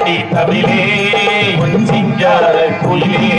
பாடி தமிழே உன் சிங்கார குயிலே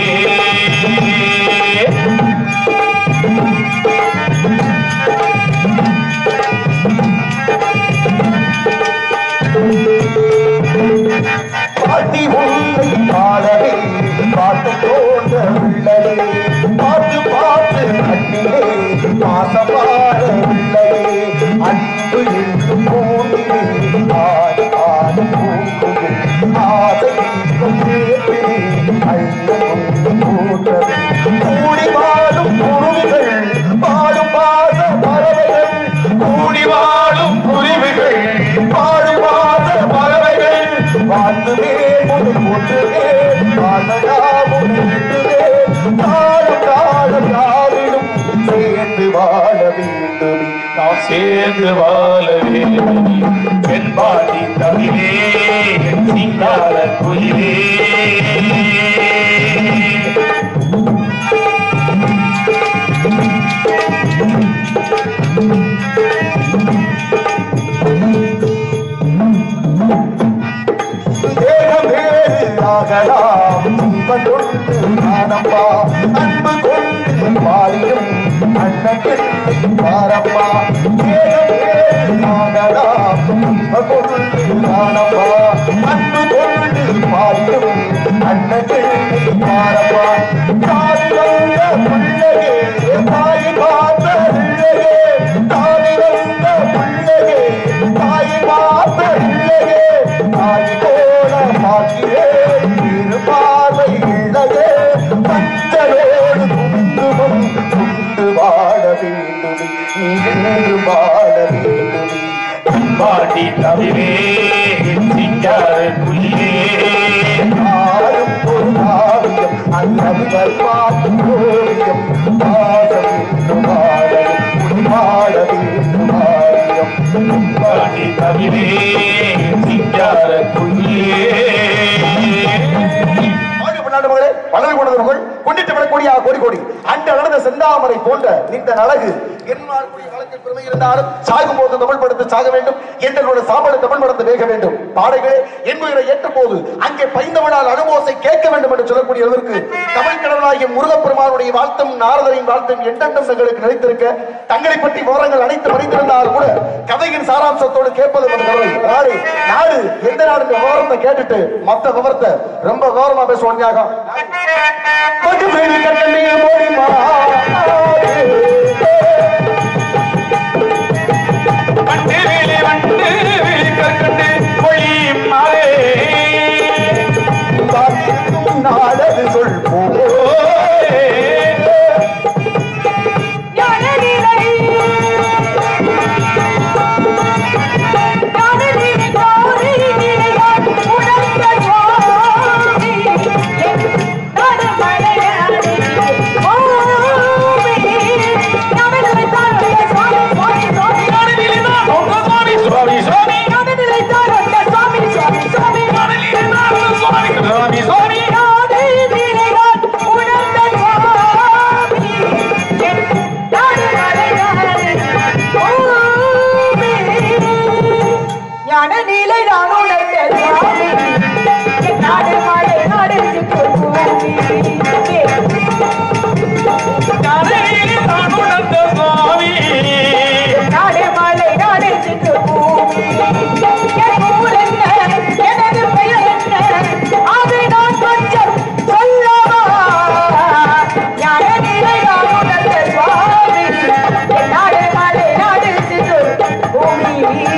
பாட்டி உன்னை பாடவே பாட்டு தோன்ற உள்ளதே பாட்டு பாட்டு கண்ணிலே பாசமான உள்ளதே அன்பு என்று பூமியே ஆடி ஆடி பூக்குது ஆசை கேட்கிறே அள்ளம் போன்றதே கூடி வாழும் குருவிகள் பாடும் பாச பறவைகள் கூடி வாழும் குருவிகள் பாடும் பாச பறவைகள் வாழ்த்துவே முடி முட்டுவே வாழ்வையாமுடி விட்டுவே காலம் காலம் யாரிலும் சேர்ந்து வாழ வேண்டுமே நாம் சேர்ந்து வாழ வேண்டும் என் பாடி தமிழே என் சிங்கார குயிலே தேகம் வேறாகலாம் இன்பம் கொண்டு நானப்பா அன்பு கொண்டு பாடியும் அண்ணன் பாரப்பா தேகம் வேறாகலாம் இன்பம் கொண்டு நானப்பா அன்பு கொண்டு பாடியும் அண்ணன் பாரப்பா தாய் வந்த பிள்ளையே தாய் பார்த்த பிள்ளையே தாய் வந்த பிள்ளையே தாய் பார்த்த பிள்ளையே தாய் போல பார்க்கிறேன் இரு பார்வை இல்லையே பஞ்சலோடு குங்குமம் கொண்டு வாழ வேண்டுமே நீ வாழ வேண்டுமே பாடி தமிழே என் சிங்கார குயிலே ஆடும் ஒரு காவியம் அல்லவர் பார்க்கும் ஓவியம் பாதம் என்று வாழ உன் வாழ வேண்டும் ஆரியம் பாடி தமிழே என் சிங்கார குயிலே ஆடி பன்னாட்டு மகளே வளர்ந்து கொண்டவர்கள் கொண்டிட்டு விடக்கூடிய ஆ கோடி கோடி அண்ட நடந்த செந்தாமரை போன்ற நீண்ட அழகு என்னால் கூடிய காலத்தில் பெருமை இருந்தாலும் சாகும் போது தமிழ் படுத்து சாக வேண்டும் எங்களோட சாப்பாடு தமிழ் படுத்து வேக வேண்டும் பாடைகளே என் உயிரை ஏற்றும் போது அங்கே பைந்தவனால் அனுமோசை கேட்க வேண்டும் என்று சொல்லக்கூடிய அளவிற்கு தமிழ் கடவுளாகிய முருகப்பெருமானுடைய வாழ்த்தும் நாரதரின் வாழ்த்தும் எண்டெண்டும் தங்களுக்கு நினைத்திருக்க தங்களை பற்றி விவரங்கள் அனைத்து படித்திருந்தால் கூட கதையின் சாராம்சத்தோடு கேட்பது ஒரு கவலை நாடு நாடு எந்த நாடு விவரத்தை கேட்டுட்டு மத்த விவரத்தை ரொம்ப விவரமா பேசுவாங்க வண்டு வேலி வண்டு வேலி கற்கண்டு மொழியும் மாலே நாடது சொல் போ சுவாமி சுவாமி சுவாமி சுவாமி ஞான நீலை நான் உணர்ந்த சுவாமி நாடு மலை நாடு கதையிலே தான் உணர்ந்த சுவாமி நாடு மலை நாடு சிற்று பூமி என் ஊர் என்ன எனது பெயர் என்ன அதை நான் கொஞ்சம் சொல்லவா ஞான நீலை நான் உணர்ந்த சுவாமி நாடு மலை நாடு சிற்று பூமி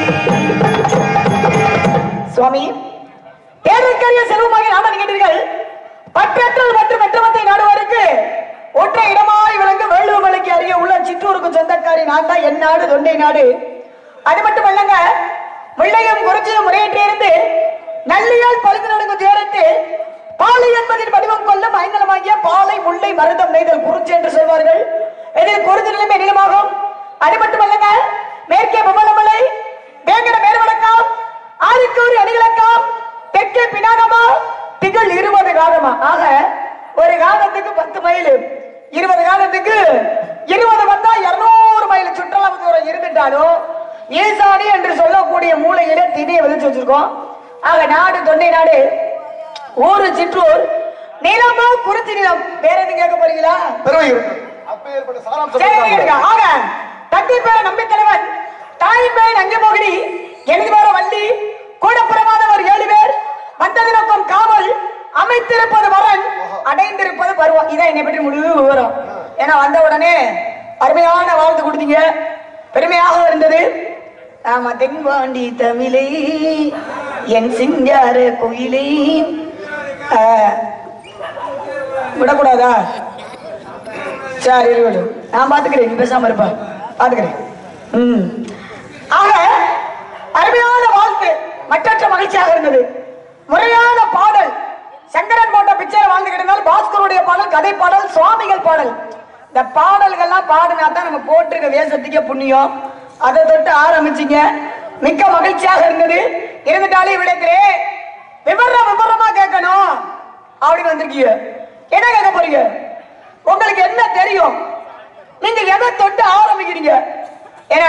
சுவாமி ஏறக்கரிய செல்வமாக நாம நினைக்கிறீர்கள் பற்றற்றல் மற்றும் மெற்றமத்தை நாடுவாருக்கு ஒற்றை இடமாய் விளங்கும் வேளுவமலைக்கு அருகே உள்ள சிற்றூருக்கு சொந்தக்காரி நான் தான் என் நாடு தொண்டை நாடு அது மட்டும் அல்லங்க வெள்ளையும் குறிச்சியும் முறையேற்றிருந்து நல்லியால் பறிந்து நடக்கும் துயரத்து பாலை என்பதின் வடிவம் கொள்ளும் ஐந்தலமாகிய பாலை முல்லை மருதம் நெய்தல் குறிச்சி என்று சொல்வார்கள் இதில் குறிச்சி நிலைமை நீளமாகும் அது மட்டும் அல்லங்க மேற்கே பவளமலை வேங்கட மேல்வடக்கம் ஆறுக்கூறு அணிகளக்கம் தெற்கே பினாகமா திகழ் இருபது காலமா ஆக ஒரு காலத்துக்கு பத்து மைல் இருபது காலத்துக்கு இருபது வந்தா இருநூறு மைல் சுற்றுலா தூரம் இருந்துட்டாலும் ஈசானி என்று சொல்லக்கூடிய மூலையில திணியை விதைச்சு வச்சிருக்கோம் ஆக நாடு தொண்டை நாடு ஊரு சிற்றூர் நிலமோ குறிச்சி நிலம் வேற எதுவும் கேட்க போறீங்களா பெருமை இருக்கு அப்பேற்பட்ட சாராம்சம் சரி இருக்காங்க. இருங்க. ஆக தந்தை பேர நம்பி தலைவன் தாய் பேர் அங்கமோகினி எனது பேர வள்ளி கூட பிறவாதவர் ஏழு பேர் வந்தது நோக்கம் காவல் அமைத்திருப்பது வரன் அடைந்திருப்பது பருவம் இதான் என்னை பற்றி முழு விவரம் ஏன்னா வந்த உடனே அருமையான வாழ்த்து கொடுத்தீங்க பெருமையாக இருந்தது ஆமா தென்பாண்டி தமிழை என் சிங்கார கோயிலை ஆ, விடக்கூடாதா சரி இருக்கட்டும் நான் பாத்துக்கிறேன் நீ பேசாம இருப்பா பாத்துக்கிறேன் ம் ஆக அருமையான வாழ்த்து மற்றற்ற மகிழ்ச்சியாக இருந்தது முறையான பாடல் சங்கரன் போட்ட பிக்சரை வாழ்ந்துகிட்டு இருந்தால் பாஸ்கருடைய பாடல் கதை பாடல் சுவாமிகள் பாடல் இந்த பாடல்கள்லாம் பாடினா தான் நம்ம போட்டிருக்க வேஷத்துக்கே புண்ணியம் அதை தொட்டு ஆரம்பிச்சீங்க மிக்க மகிழ்ச்சியாக இருந்தது இருந்துட்டாலே விடத்திலே விவரம் விவரமா கேட்கணும் அப்படின்னு வந்திருக்கீங்க என்ன கேட்க போறீங்க உங்களுக்கு என்ன தெரியும் நீங்க எதை தொட்டு ஆரம்பிக்கிறீங்க ஏன்னா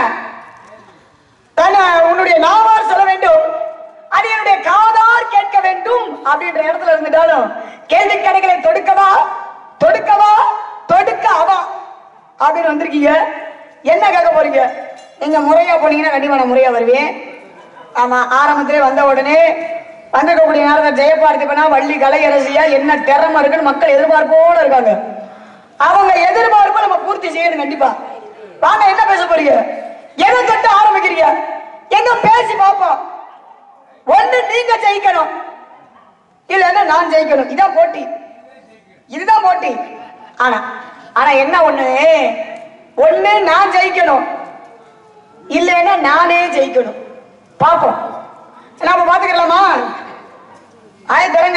தானே உன்னுடைய நாவார் சொல்ல வேண்டும் அது என்னுடைய காதார் கேட்க வேண்டும் அப்படின்ற இடத்துல இருந்துட்டாலும் கேள்வி கடைகளை தொடுக்கவா தொடுக்கவா தொடுக்க அவா அப்படின்னு வந்திருக்கீங்க என்ன கேட்க போறீங்க நீங்க முறையா போனீங்கன்னா கண்டிப்பா நான் முறையா வருவேன் ஆமா ஆரம்பத்திலே வந்த உடனே வந்திருக்கக்கூடிய நேரத்தில் ஜெயபாரதிபனா வள்ளி கலையரசியா என்ன திறமை இருக்குன்னு மக்கள் எதிர்பார்ப்போட இருக்காங்க அவங்க எதிர்பார்ப்பை நம்ம பூர்த்தி செய்யணும் கண்டிப்பா வாங்க என்ன பேச போறீங்க எதை தொட்டு ஆரம்பிக்கிறீங்க எங்க பேசி பார்ப்போம் ஒண்ணு நீங்க ஜெயிக்கணும் இல்லைன்னா நான் ஜெயிக்கணும் இதான் போட்டி இதுதான் போட்டி ஆனா ஆனா என்ன ஒண்ணு ஒண்ணு நான் ஜெயிக்கணும் இல்லைன்னா நானே ஜெயிக்கணும் பாப்போம் நாம பாத்துக்கலாமா ஆய தரங்க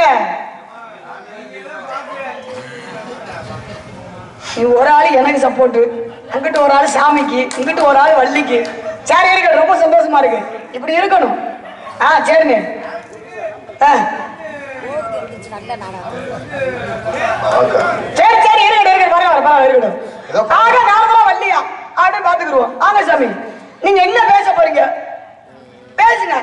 நீ ஒரு ஆள் எனக்கு சப்போர்ட் அங்கிட்டு ஒரு ஆள் சாமிக்கு இங்கிட்டு ஒரு ஆள் வள்ளிக்கு சரி இருக்கு ரொம்ப சந்தோஷமா இருக்கு இப்படி இருக்கணும் ஆ சரிங்க ஆ, ஆக்கா. சரி சரி இருக்கட்டும் இருக்கட்டும் பரவாயில்ல பரவாயில்ல இருக்கட்டும் ஏதோ ஆக நார்மலா வள்ளியா அப்படின்னு பாத்துக்குருவோம் ஆங்க சாமி நீங்க என்ன பேச போறீங்க பேசுங்க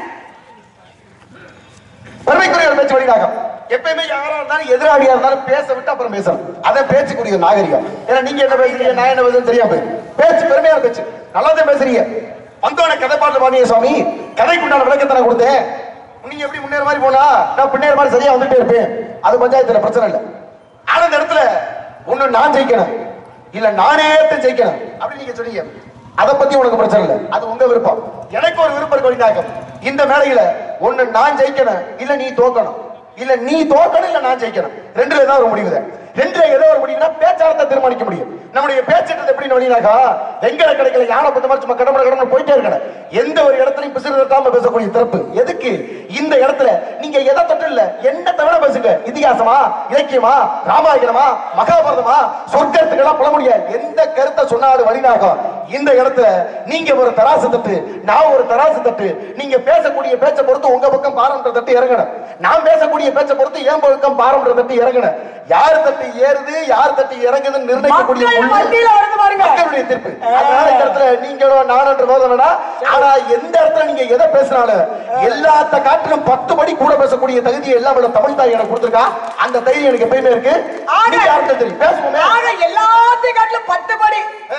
பெருமைக்குரிய ஒரு பேச்சு வழிநாகம் எப்பயுமே யாரா இருந்தாலும் எதிராளியா இருந்தாலும் பேச விட்டு அப்புறம் பேசணும் அதை பேச்சுக்குரிய நாகரிகம் ஏன்னா நீங்க என்ன பேசுறீங்க நான் என்ன பேசுறேன்னு தெரியாம போயிடும். பேச்சு பெருமையா பேச்சு நல்லாதான் பேசுறீங்க வந்தோட கதை பாட்டு பாடிய சுவாமி கதைக்குண்டான விளக்கத்தை நான் கொடுத்தேன் நீங்க எப்படி முன்னேற மாதிரி போனா நான் பின்னேற மாதிரி சரியா வந்துட்டே இருப்பேன் அது பஞ்சாயத்துல பிரச்சனை இல்லை ஆனா இந்த இடத்துல ஒண்ணு நான் ஜெயிக்கணும் இல்ல நானே தான் ஜெயிக்கணும் அப்படின்னு நீங்க சொன்னீங்க அதை பத்தி உனக்கு பிரச்சனை இல்லை அது உங்க விருப்பம் எனக்கு ஒரு விருப்பம் இருக்கு வழிநாயகம் இந்த மேடையில ஒண்ணு நான் ஜெயிக்கணும் இல்ல நீ தோக்கணும் இல்ல நீ தோக்கணும் இல்ல நான் ஜெயிக்கணும் ரெண்டுல ஏதாவது ஒரு முடிவு தான். ரெண்டுல ஏதோ ஒரு முடிவுனா பேச்சாளத்தை தீர்மானிக்க முடியும் நம்முடைய பேச்சுன்றது எப்படி வழினாக்கா வெங்கல கிடைக்கல யானை பத்த மாதிரி சும்மா கடமை கடமை போயிட்டே இருக்கணும் எந்த ஒரு இடத்துலையும் பிசிறு தட்டாம பேசக்கூடிய திறப்பு எதுக்கு இந்த இடத்துல நீங்க எதை தொட்டு இல்ல என்ன தவிர பேசுங்க இதிகாசமா இலக்கியமா ராமாயணமா மகாபாரதமா சொர்க்கத்துக்கெல்லாம் புல முடியாது எந்த கருத்தை சொன்னாலும் வழிநாகம் இந்த இடத்துல நீங்க ஒரு தராசு தட்டு நான் ஒரு தராசு தட்டு நீங்க பேசக்கூடிய பேச்சை பொறுத்து உங்க பக்கம் பாரம்பரிய தட்டு இறங்கணும் நான் பேசக்கூடிய பேச்சை பொறுத்து என் பக்கம் பாரம்பரிய தட்டு இறங்கணும் யார் தட்டு ஏறுது யார் தட்டு இறங்குதுன்னு நிர்ணயிக்கக்கூடிய மக்கள் புள்ளி மத்தியில வருது பாருங்க மக்களுடைய தீர்ப்பு அதனால இந்த இடத்துல நீங்களோ நானும் போதனா ஆனா எந்த இடத்துல நீங்க எதை பேசினாலும் எல்லாத்த காட்டிலும் பத்து படி கூட பேசக்கூடிய தகுதியை எல்லாம் உள்ள தமிழ் தாய் எனக்கு கொடுத்திருக்கா அந்த தைரியம் எனக்கு எப்பயுமே இருக்கு ஆக- நீங்க யார்கிட்ட தெரியும் பேசுவோமே ஆக எல்லாத்தையும் காட்டிலும் பத்து படி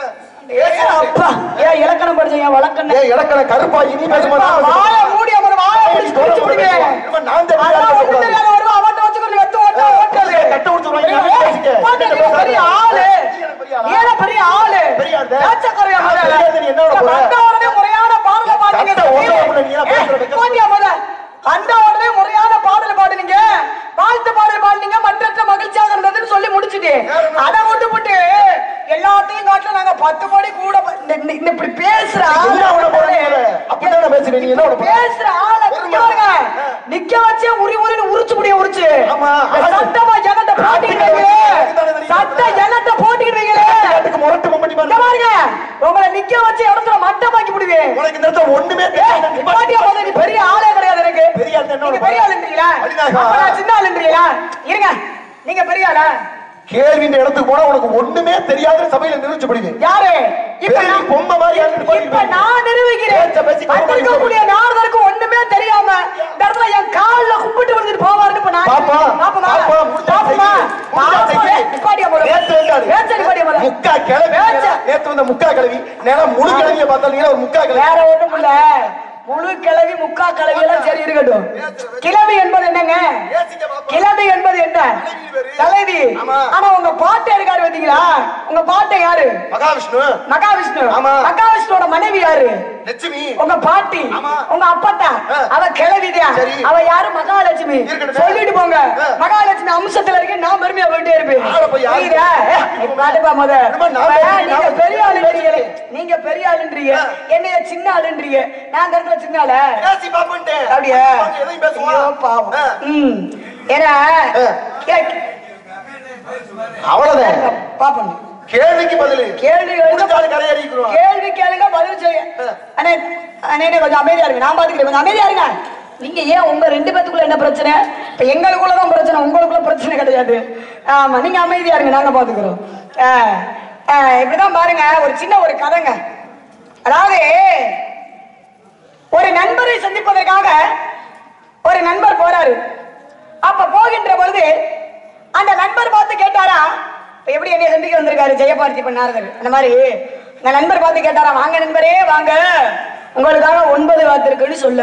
ஏ அப்பா ஏன் இலக்கணம் படிச்சீங்க வழக்கண்ண ஏன் இலக்கண கருப்பா இனி பேசுமா நான் பேசுமா? வாய மூடி அப்புறம் வாய பிடிச்சு பிடிச்சு விடுங்க இனிமே நான் தெரியாத அதான் ஒண்ணும் பேசக்கூடாது. தெரியாத வருவா, அவன்கிட்ட வச்சுக்கிட்டு வெத்து ஓட்ட ஓட்டுறது. கட்ட விட்டுருவாங்க, ஏய், நீ பேசிக்க. பாட்டு, நீ பேசாத. பெரிய ஆளு. நீ எனக்கு பெரிய ஆளா? நீ என்ன பெரிய ஆளு. பெரிய ஆளு. பேச்சக்கரையா நான் முதல்ல. தெரியாது, நீ என்னோட போற? வந்த உடனே முறையான பாடலை பாடுனீங்க கட்ட சாமி. ஒசை அப்படி நீ எல்லாம் பேசுற ஏய், வெக்கம். போட்டியா முத? வந்த உடனே முறையான பாடல் பாடுனீங்க வாழ்த்து பாடல் பாடுனீங்க மற்றற்ற மகிழ்ச்சியாக இருந்ததுன்னு சொல்லி முடிச்சுட்டு அதை விட்டு போட்டு எல்லாத்தையும் காட்டிலும் நாங்க பத்து படி கூட ப- இந்த- இந்த- இந்த இப்படி பேசுற என்ன ஆளு விட போறீங்க அப்படிதான் நான் பேசுறேன் நீ என்ன விட போற பேசுற ஆள நிக்க பாருங்க. நிக்க வச்சே உரி உரின்னு உரிச்சு முடிய உரிச்சு ஆமா. இந்த சட்டமா ஜெகத்தை போட்டிக்கிட்டீங்களே சட்ட ஜெகத்தை போட்டிக்கிட்டீங்களே அதுக்கு முரட்டு மம்பட்டி இங்க பாருங்க உங்களை நிக்க வச்சு இடத்துல மட்டமாக்கி முடிவேன் உனக்கு இந்த இடத்துல ஒண்ணுமே தெரியாது நீ பாட்டு பாட்டியா போது நீ பெரிய ஆளே கிடையாது எனக்கு பெரிய ஆள் என்னோட நீங்க பெரிய ஆளுன்றீங்களா அடிநாயகா. அப்ப நான் சின்ன ஆளுன்றீங்களா இருங்க நீங்க பெரிய ஆளா கேள்வின்ற இடத்துக்கு போனா உனக்கு ஒண்ணுமே தெரியாதுன்னு சபையில நிரூபிச்சு முடியுது யாரு இப்ப பெரிய நான் பொம்மை மாதிரி ஆளுன்னு பாரு. இப்ப நான் நிரூபிக்கிறேன் பேச்ச பேசி கவனம் வந்திருக்கக்கூடிய நாரதருக்கு ஒண்ணுமே தெரியாம இந்த இடத்துல பார்த்தா முக்கா கிளவி நேரம் முழு கிளவிய பார்த்தா நீங்க ஒரு முக்கா கிளவி வேற ஒண்ணும் இல்ல முழு கிளவி முக்கா கிளவி எல்லாம் சரி இருக்கட்டும் கிளவி என்பது என்னங்க கிளவி என்பது என்ன தலைவி ஆமா. ஆனா உங்க பாட்டு இருக்காரு பாத்தீங்களா உங்க பாட்டை யாரு மகாவிஷ்ணு மகாவிஷ்ணு ஆமா. மகாவிஷ்ணுவோட மனைவி யாரு லட்சுமி உங்க பாட்டி ஆமா. உங்க அப்பத்தா ஆ. அவ கிளவிதான் சரி. அவ யாரு மகாலட்சுமி இருக்கட்டும். சொல்லிட்டு போங்க ஆ. மகாலட்சுமி அம்சத்துல இருக்கு நான் பெருமையா போயிட்டே இருப்பேன் ஆளை போய் யாரு? புரியுதா? ஏ, பாட்டுப்பா முத என்னமோ நான் அப்ப பெரிய- நீங்க நான் பெரிய பெரிய ஆளுன்றீங்க நீங்க பெரிய ஆளுன்றீங்க ஆ. என்னைய சின்ன ஆளுன்றீங்க நான் அந்த இடத்துல சின்ன ஆளா பேசி பாப்பன்ட்டேன் அப்படியா எதையும் ஐயோ பேசுவான் பாவம் ஆ. ம் ஏன்னா ஆ. ஏ, அவ்வளவுதான் பாப்போம் கேள்விக்கு பதில் கேள்வி எழுத முடிஞ்சாலும் கரையேறிக்கிறோம் கேள்வி கேளுங்க பதில் சொல்லுங்க அண்ணே அண்ணே கொஞ்சம் அமைதியா இருங்க நான் பாத்துக்கிறேன் கொஞ்சம் அமைதியா இருங்க நீங்க ஏன் உங்க ரெண்டு பேத்துக்குள்ள என்ன பிரச்சனை இப்ப எங்களுக்குள்ளதான் பிரச்சனை உங்களுக்குள்ள பிரச்சனை கிடையாது ஆமா நீங்க அமைதியா இருங்க நாங்க பாத்துக்கிறோம் ஆ, ஆ, இப்படிதான் பாருங்க ஒரு சின்ன ஒரு கதைங்க அதாவது ஒரு நண்பரை சந்திப்பதற்காக ஒரு நண்பர் போறாரு அப்ப போகின்ற பொழுது அந்த நண்பர் பார்த்து கேட்டாரா இப்ப எப்படி என்னை சந்திக்க வந்திருக்காரு ஜெயபாரதி பண்ணாரதர் அந்த மாதிரி அந்த நண்பர் பார்த்து கேட்டாரா வாங்க நண்பரே வாங்க உங்களுக்காக ஒன்பது காத்திருக்குன்னு சொல்ல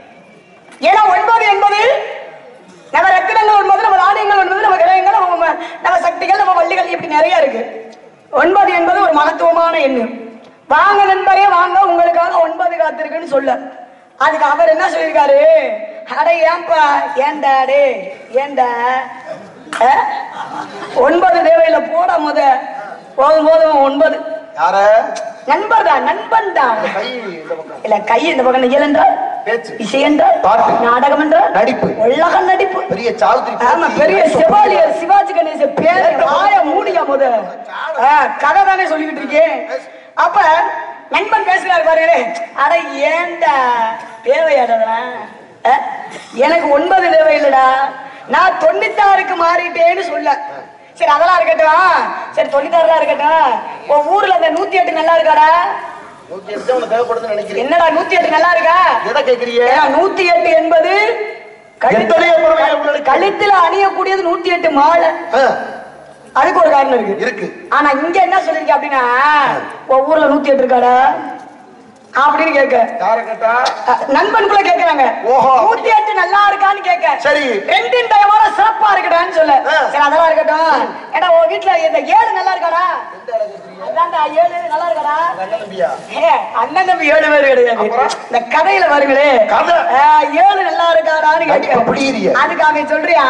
ஏன்னா ஒன்பது என்பது நம்ம ரத்தினங்கள் ஒன்பது நம்ம ராணியங்கள் ஒன்பது நம்ம கிரகங்கள் நம்ம நம்ம சக்திகள் நம்ம வள்ளிகள் இப்படி நிறைய இருக்கு ஒன்பது என்பது ஒரு மகத்துவமான எண்ணு வாங்க நண்பரே வாங்க உங்களுக்காக ஒன்பது காத்திருக்குன்னு சொல்ல அதுக்கு அவர் என்ன சொல்லியிருக்காரு அட ஏன்பா ஏன்டா டே ஏன்டா அஹ்? ஒன்பது தேவையில போட முத போதும் போதும் ஒன்பது யார நண்பர் தான் நண்பன் தான் கை இந்த பக்கம் இல்ல கை இந்த பக்கம் இயல் என்றால் பேச்சு இசை என்றால் பாட்டு. நாடகம் என்றால் நடிப்பு. உலக நடிப்பு பெரிய சாவித்திரி ஆமா பெரிய செவாலியர் சிவாஜி கணேசன் பேரு வாய மூடியா முத ஆ, கதை தானே சொல்லிக்கிட்டு இருக்கேன் அப்ப நண்பன் பேசுறாரு பாருங்களே அட ஏன்டா தேவையாடா எனக்கு ஒன்பது தேவை இல்லடா நான் தொண்ணூத்தாறுக்கு மாறிட்டேன்னு சொல்ல சரி அதெல்லாம் இருக்கட்டும் சரி தொண்ணூத்தாறுலாம் இருக்கட்டும் உன் ஊர்ல அந்த நூத்தி எட்டு நல்லா இருக்காடா நூத்தி எட்டு உனக்கு தேவைப்படுதுன்னு நினைக்கிறேன் என்னடா நூத்தி எட்டு நல்லா இருக்கா எதை கேக்குறீங்க ஏன்னா நூத்தி எட்டு என்பது எத்தனையோ பெருமை உங்களுக்கு. கழுத்துல அணியக்கூடியது நூத்தி எட்டு மாலை ஆ, அதுக்கு ஒரு காரணம் இருக்கு இருக்கு ஆனா இங்க என்ன சொல்லிருக்க அப்படின்னா உன் ஊர்ல நூத்தி எட்டு இருக்காடா அப்படின்னு கேட்க யார கேட்டா அஹ், நண்பனுக்குள்ள கேக்குறாங்க ஓஹோ. நூத்தி எட்டு நல்லா இருக்கான்னு கேட்க சரி. ரெண்டின் டயமான சிறப்பா இருக்கடான்னு சொல்ல ஆ. சரி அதெல்லாம் இருக்கட்டும் ஏடா உன் வீட்டுல இந்த ஏழு நல்லா இருக்காடா அதான்டா ஏழு நல்லா இருக்காடா அண்ணன் தம்பியா ஏ, அண்ணன் தம்பி ஏழு பேர் கிடையாது அப்புறம்? இந்த கதையில வருங்களே கதை? ஆ, ஏழு நல்லா இருக்காடான்னு நடிப்பு கேட்க பிடிக்கிறிய. அதுக்கு அவன் சொல்றியா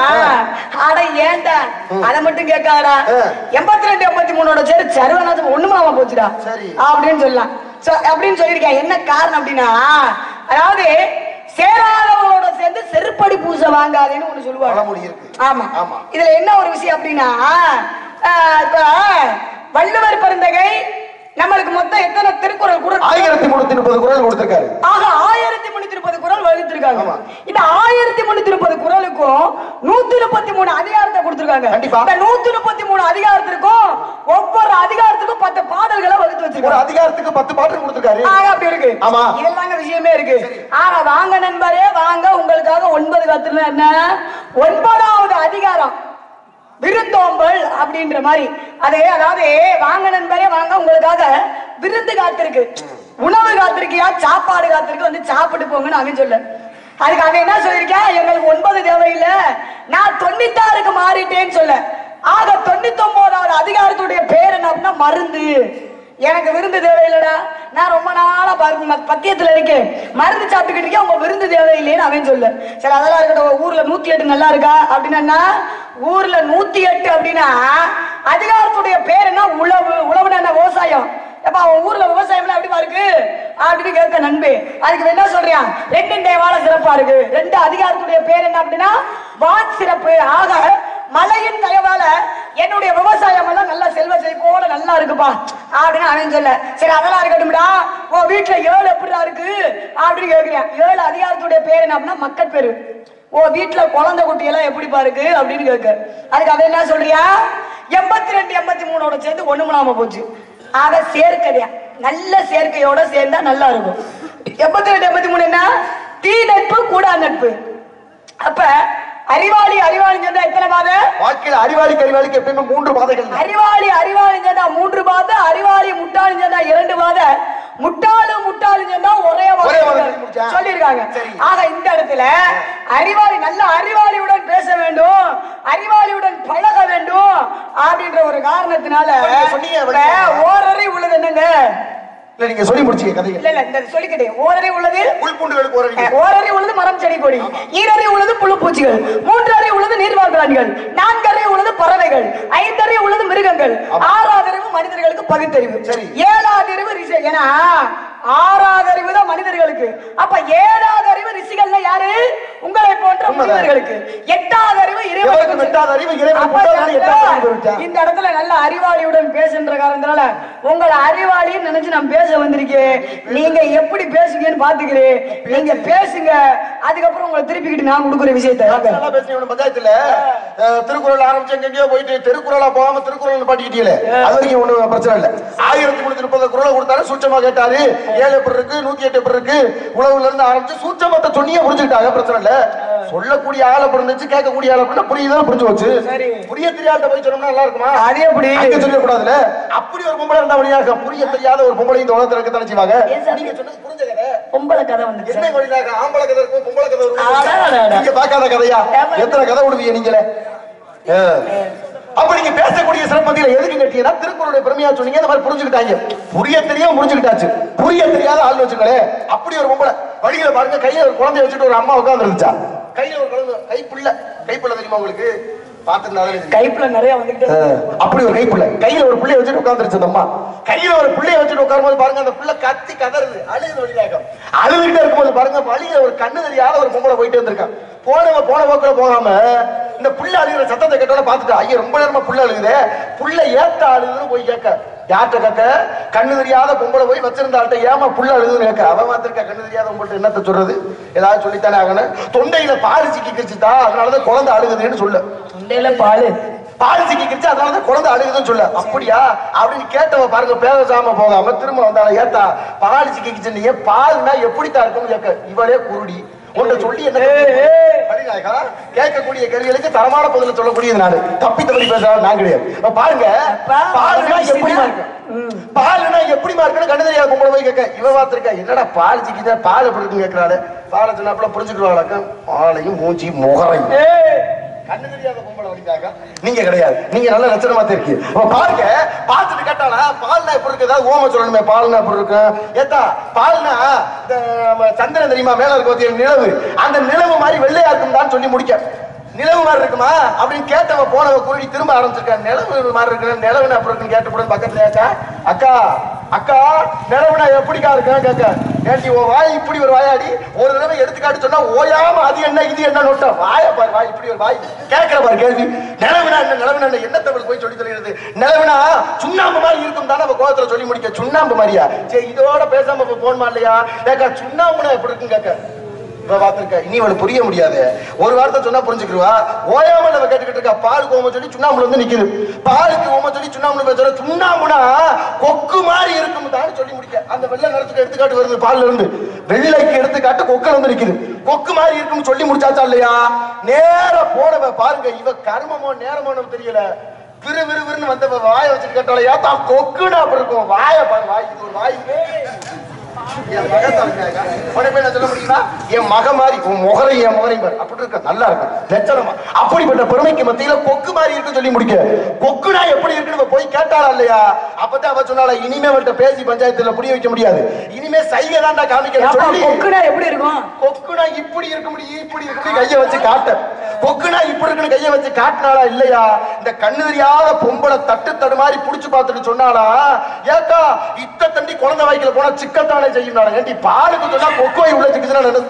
அட ஏன்டா அத மட்டும் கேட்காதடா ஆ. எண்பத்தி ரெண்டு எண்பத்தி மூணோட சரி சருவநாதம் ஒண்ணுமாவ போச்சுடா சரி. அப்படின்னு சொல்லலாம் So, அப்படின்னு சொல்லியிருக்கேன் என்ன காரணம் அப்படின்னா அதாவது சேராதவங்களோட சேர்ந்து செருப்படி பூசை வாங்காதேன்னு ஒண்ணு சொல்லுவாங்க பழமொழி இருக்கு ஆமா ஆமா. இதுல என்ன ஒரு விஷயம் அப்படின்னா ஆஹ், இப்ப வள்ளுவர் பெருந்தகை நம்மளுக்கு மொத்தம் எத்தனை திருக்குறள் குரல் ஆயிரத்தி முன்னூத்தி முப்பது குரல் கொடுத்திருக்காரு ஆக ஆயிரத்தி முன்னூத்தி முப்பது குரல் வகுத்திருக்காங்க ஆமா. இந்த ஆயிரத்தி முன்னூத்தி முப்பது குரலுக்கும் நூத்தி முப்பத்தி மூணு அதிகாரத்தை கொடுத்திருக்காங்க கண்டிப்பா. இந்த நூத்தி முப்பத்தி மூணு அதிகாரத்திற்கும் ஒவ்வொரு அதிகாரத்துக்கும் பத்து பாடல்களை வகுத்து ஒரு வச்சிருக்காங்க அதிகாரத்துக்கு பத்து பாட்டு கொடுத்திருக்காரு ஆக அப்படி இருக்கு ஆமா. இதெல்லாங்க விஷயமே இருக்கு ஆக வாங்க நண்பரே வாங்க உங்களுக்காக ஒன்பது கத்துல என்ன ஒன்பதாவது அதிகாரம் விருந்தோம்பல் அப்படின்ற மாதிரி அது அதாவது வாங்க நண்பரே வாங்க உங்களுக்காக விருந்து காத்திருக்கு உணவு காத்திருக்கியா சாப்பாடு காத்திருக்கு வந்து சாப்பிட்டு போங்கன்னு அவன் சொல்ல அதுக்கு அவன் என்ன சொல்லியிருக்கேன் எங்களுக்கு ஒன்பது தேவையில்லை நான் தொண்ணூத்தாறுக்கு மாறிட்டேன்னு சொல்ல ஆக தொண்ணூத்தி ஒன்பதாவது அதிகாரத்துடைய பேர் என்ன அப்படின்னா மருந்து எனக்கு விருந்து தேவையில்லடா நான் ரொம்ப நாளா பாரு- ம- பத்தியத்துல இருக்கேன் மருந்து சாப்பிட்டுக்கிட்டு இருக்கேன் உங்க விருந்து தேவையில்லைன்னு அவன் சொல்லு சரி அதெல்லாம் இருக்கட்டும் ஊர்ல நூத்தி எட்டு நல்லா இருக்கா அப்படின்னா ஊர்ல நூத்தி எட்டு அப்படின்னா அதிகாரத்துடைய பேர் என்ன உழவு உழவுனா என்ன விவசாயம் எப்ப அவன் ஊர்ல விவசாயம் எப்படி இருக்கு அப்படின்னு கேட்க நண்பே அதுக்கு இவன் என்ன சொல்றான் ரெண்டு தேவால சிறப்பா இருக்கு ரெண்டு அதிகாரத்துடைய பேர் என்ன அப்படின்னா வான் சிறப்பு ஆக மலையின் தயவால என்னுடைய விவசாயம் எல்லாம் நல்லா செல்வ செழிப்போட நல்லா இருக்குப்பா அப்படின்னு அவன் சொல்ல சரி அதெல்லாம் இருக்கட்டும்டா உன் வீட்டுல ஏழு எப்படிடா இருக்கு அப்படின்னு கேக்குறேன் ஏழு அதிகாரத்துடைய பேர் என்ன அப்படின்னா மக்கள் பேரு ஓ வீட்டுல குழந்தை குட்டி எல்லாம் எப்படிப்பா இருக்கு அப்படின்னு கேட்க அதுக்கு அவன் என்ன சொல்றியா எண்பத்தி ரெண்டு எண்பத்தி மூணோட சேர்ந்து ஒண்ணு மூணாம போச்சு ஆக சேர்க்கதையா நல்ல சேர்க்கையோட சேர்ந்தா நல்லா இருக்கும் எண்பத்தி ரெண்டு எண்பத்தி மூணு என்ன தீ நட்பு கூடா நட்பு அப்ப அறிவாளி அறிவாளின்னு சொன்னா எத்தனை பாதை வாழ்க்கையில அறிவாளிக்கு அறிவாளிக்கு எப்பயுமே மூன்று பாதைகள் தான். அறிவாளி அறிவாளின்னு சொன்னா மூன்று பாதை அறிவாளி முட்டாளின்னு சொன்னா இரண்டு பாதை முட்டாளு முட்டாளுன்னு சொன்னா ஒரே ஒரே பாதை வாதை முடிச்சா? சொல்லிருக்காங்க சரி. ஆக இந்த இடத்துல அறிவாளி நல்ல அறிவாளியுடன் பேச வேண்டும் அறிவாளியுடன் பழக வேண்டும் அப்படின்ற ஒரு காரணத்தினால இப்ப நீங்க சொன்னீங்க, இப்ப வடிவேலு. ஓரறை உள்ளது என்னங்க இல்ல நீங்க சொல்லி முடிச்சீங்க கதைகள் இல்ல இல்ல இந்த சொல்லிக்கிட்டேன் ஓரறை உள்ளது உள்பூண்டுகளுக்கு ஒரு அடி. ஓரறை உள்ளது மரம் செடி கொடி ஈரறை உள்ளது புழு பூச்சிகள் மூன்றறை உள்ளது நீர்வாழ் பிராணிகள் நான்கறை உள்ளது பறவைகள் ஐந்தறை உள்ளது மிருகங்கள் ஆறாவது அறிவு மனிதர்களுக்கு பகுத்தறிவு சரி. ஏழாவது அறிவு ரிஷி ஏன்னா ஆறாவது அறிவு தான் மனிதர்களுக்கு அப்ப ஏழாவது அறிவு ரிஷிகள்னா யாரு உங்களை போன்ற உண்மைதான். மனிதர்களுக்கு எட்டாவது அறிவு இறைவனுக்கு இறைவனுக்கு எட்டாவது அறிவு, இறைவனுக்கு அப்ப ஒன்பதாவது இந்த எட்டாவது அறிவு இருக்கா? இந்த இடத்துல நல்ல அறிவாளியுடன் பேசுன்ற காரணத்தினால உங்களை அறிவாளின்னு நினைச்சு நான் பேச வந்திருக்கேன் நீங்க எப்படி பேசுவீங்கன்னு பாத்துக்கிறேன் நீங்க பேசுங்க அதுக்கப்புறம் உங்களை திருப்பிக்கிட்டு நான் கொடுக்குற விஷயத்தை வாங்க. நல்லா பேசுனீங்க உங்க பஞ்சாயத்துல அஹ், திருக்குறள் ஆரம்பிச்சு எங்கெங்கயோ போயிட்டு திருக்குறளா போகாம திருக்குறள் பாட்டிக்கிட்டீங்களே அது வரைக்கும் ஒண்ணும் பிரச்சனை இல்ல ஆயிரத்தி முன்னூத்தி முப்பது குரலை கொடுத்தாரு சூட்சமா கேட்டாரு ஏழு எப்படி இருக்கு நூத்தி எட்டு எப்படி இருக்கு உழவுல இருந்து ஆரம்பிச்சு சூட்சமத்தை சொன்னியே புரிஞ்சுக்கிட்டாங்க பிரச்சனை இல்ல சொல்லக்கூடிய ஆளை புரிஞ்சுச்சு கேட்கக்கூடிய ஆளை புரிஞ்சா புரியுதான் புரிஞ்சு வச்சு சரி. புரிய தெரியாத போய் சொன்னோம்னா நல்லா இருக்குமா அது எப்படி? அங்க சொல்லக்கூடாதுல அப்படி ஒரு பொம்பளை இருந்தா வழியாக புரிய தெரியாத ஒரு பொம்பளை இந்த உலகத்துல இருக்கத்தானே செய்வாங்க ஏன் சார்? நீங்க சொன்னது புரிஞ்ச கதை பொம்பளை கதை வந்துச்சு என்ன வழியாக ஆம்பளை கதை இருக்கும் பொம்பளை கதை அடா, அடா, இருக்கும் அடா. நீங்க பார்க்காத கதையா ஏமா? எத்தனை கதை விடுவீங்க நீங்களே ஆ. அப்ப நீங்க பேசக்கூடிய சிறப்பதியில எதுக்கு கேட்டீங்கன்னா திருக்குறளுடைய பெருமையா சொன்னீங்க இந்த மாதிரி புரிஞ்சுக்கிட்டாங்க புரிய தெரியாம புரிஞ்சுக்கிட்டாச்சு புரிய தெரியாத ஆள் வச்சுங்களேன் அப்படி ஒரு பொம்பளை வழியில பாருங்க கையில ஒரு குழந்தைய வச்சுட்டு ஒரு அம்மா உட்கார்ந்து இருந்துச்சா கையில ஒரு குழந்தை கைப்புள்ள கைப்புள்ள தெரியுமா உங்களுக்கு பார்த்துருந்தாலே தெரியும். கைப்புல நிறைய வந்துகிட்டு ஆ, அப்படி ஒரு கைப்புள்ள கையில ஒரு பிள்ளைய வச்சுட்டு உட்கார்ந்துருச்சு அந்த அம்மா கையில ஒரு பிள்ளைய வச்சுட்டு உட்காரும்போது பாருங்க அந்த பிள்ளை கத்தி கதறுது அழுகுது வழியாக அழுதுகிட்டே இருக்கும்போது பாருங்க வழியில ஒரு கண்ணு தெரியாத ஒரு பொம்பளை போயிட்டு வந்திருக்கான் போனவ போன போக்குல போகாம இந்த புள்ள அழுகிற சத்தத்தை கேட்டோட பாத்துட்டா ஐயா ரொம்ப நேரமா புள்ள அழுகுதே புள்ள ஏத்த அழுகுதுன்னு போய் கேட்க யார்கிட்ட கேட்க கண்ணு தெரியாத பொம்பளை போய் வச்சிருந்த ஆள்கிட்ட ஏமா புள்ள அழுகுதுன்னு கேட்க அவன் மாத்திருக்கா கண்ணு தெரியாத உங்கள்ட்ட என்னத்த சொல்றது ஏதாவது சொல்லித்தானே ஆகணும் தொண்டையில பால் சிக்கி கிச்சுதா அதனாலதான் குழந்தை அழுகுதுன்னு சொல்லு தொண்டையில பாலு பால் சிக்கிக்கிச்சு அதனாலதான் குழந்தை அழுகுதுன்னு சொல்ல அப்படியா அப்படின்னு கேட்டவ பாருங்க பேசாம போகாம திரும்ப வந்தாலும் ஏத்தா பால் சிக்கிக்கிச்சு நீ பால்னா எப்படித்தான் இருக்கும்னு கேட்க இவளே குருடி உன்னை சொல்லி என்ன அப்படின்னாக்கா, கேட்கக்கூடிய கேள்விகளுக்கு தரமான பதில சொல்லக்கூடியது நானு தப்பி தவறி பேசுறாரு நான் கிடையாது அப்ப பாருங்க அப்பா, பால்னா ஒரு எப்படிமா விஷயம். இருக்கு பால்னா எப்படிமா இருக்குன்னு கண்ணு தெரியாத பொம்பளை போய் கேட்க இவ பார்த்திருக்கா என்னடா பால் சிக்கிச்சா பால் எப்படி இருக்குன்னு கேட்கறாரு பாலை சொன்னாப்புல புரிஞ்சுக்கிடுவாங்க பாலையும் மூஞ்சி முகரையும் கண்ணு தெரியாத பொம்பளை வழிக்காக நீங்க கிடையாது நீங்க நல்ல லட்சணமா இருக்கு அப்ப பாருங்க பார்த்துட்டு கேட்டானா பால்னா எப்படி இருக்கு ஏதாவது ஓம சொல்லணுமே பால்னா எப்படி இருக்கு ஏத்தா பால்னா இந்த நம்ம சந்திரன் தெரியுமா மேல இருக்க பத்திய நிலவு அந்த நிலவு மாதிரி வெள்ளையா இருக்கும் தான் சொல்லி முடிக்க நிலவு மாதிரி இருக்குமா அப்படின்னு கேட்டவ போனவ குருடி திரும்ப ஆரம்பிச்சிருக்கா நிலவு மாதிரி இருக்கு நிலவுனா அப்படி இருக்குன்னு கேட்டு பக்கத்துல அக்கா அக்கா அக்கா நிலவுனா எப்படிக்கா இருக்கா கேட்க ஏண்டி உன் வாய் இப்படி ஒரு வாயாடி ஒரு தடவை எடுத்துக்காட்டு சொன்னா ஓயாம அது என்ன இது என்ன நோட்டா வாய பாரு வாய் இப்படி ஒரு வாய் கேட்கிற பாரு கேள்வி நிலவுனா என்ன நிலவுனா என்ன என்ன தமிழ் போய் சொல்லி சொல்லிடுது நிலவுனா சுண்ணாம்பு மாதிரி இருக்கும் தானே அவ கோவத்துல சொல்லி முடிக்க சுண்ணாம்பு மாதிரியா சரி இதோட பேசாம இப்ப போன்மா இல்லையா ஏக்கா சுண்ணாம்புனா எப்படி இருக்கும் கேட்க இவ பார்த்திருக்க இனி இவளுக்கு புரிய முடியாது ஒரு வார்த்தை சொன்னா புரிஞ்சுக்கிடுவா ஓயாமல் அவ கேட்டுக்கிட்டு இருக்கா பாலுக்கு ஓம சொல்லி சுண்ணாம்புல வந்து நிக்குது பாலுக்கு ஓம சொல்லி சுண்ணாம்புல பேசுற சுண்ணாம்புனா கொக்கு மாதிரி இருக்கும் தான் சொல்லி முடிக்க அந்த வெள்ளை நிறத்துக்கு எடுத்துக்காட்டு வருது பால்ல இருந்து வெள்ளைக்கு எடுத்துக்காட்டு கொக்குல வந்து நிக்குது கொக்கு மாதிரி இருக்கும்னு சொல்லி முடிச்சாச்சா இல்லையா நேர போனவ பாருங்க இவ கர்மமோ நேரமோ நமக்கு தெரியல விறு விறு விறுன்னு வந்தவ வாயை வச்சுட்டு கேட்டாலையா தான் கொக்குன்னு அப்படி இருக்கும் வாயை பாரு வாய் இது ஒரு வாய் என் மகன் தலைமையாக உடனே என்ன சொல்ல முடியுமா என் மக மாதிரி உன் முகரை என் முகரை பாரு அப்படி இருக்க நல்லா இருக்கும் லட்சணமா அப்படிப்பட்ட பெருமைக்கு மத்தியில கொக்கு மாதிரி இருக்குன்னு சொல்லி முடிக்க கொக்குனா எப்படி இருக்குன்னு இவ போய் கேட்டாளா இல்லையா அப்பதான் அவ சொன்னால இனிமே அவள்கிட்ட பேசி பஞ்சாயத்துல புரிய வைக்க முடியாது இனிமே சைகை தான்டா காமிக்கிறேன் ஏப்பா, சொல்லி கொக்குனா எப்படி இருக்கும் கொக்குனா இப்படி இருக்க முடியும் இப்படி இருக்க முடியும் கைய வச்சு காட்ட கொக்குனா இப்படி இருக்குன்னு கைய வச்சு காட்டினாளா இல்லையா இந்த கண்ணு தெரியாத பொம்பளை தட்டு தடு மாதிரி புடிச்சு பார்த்துட்டு சொன்னாளா ஏக்கா இத்த தண்டி குழந்தை வாய்க்குல போனா சிக்கத்தானே செய்யும் ஏண்டி பாலுக்கு சொன்னா கொக்குவை உள்ள சிக்கிச்சுன்னா நல்லது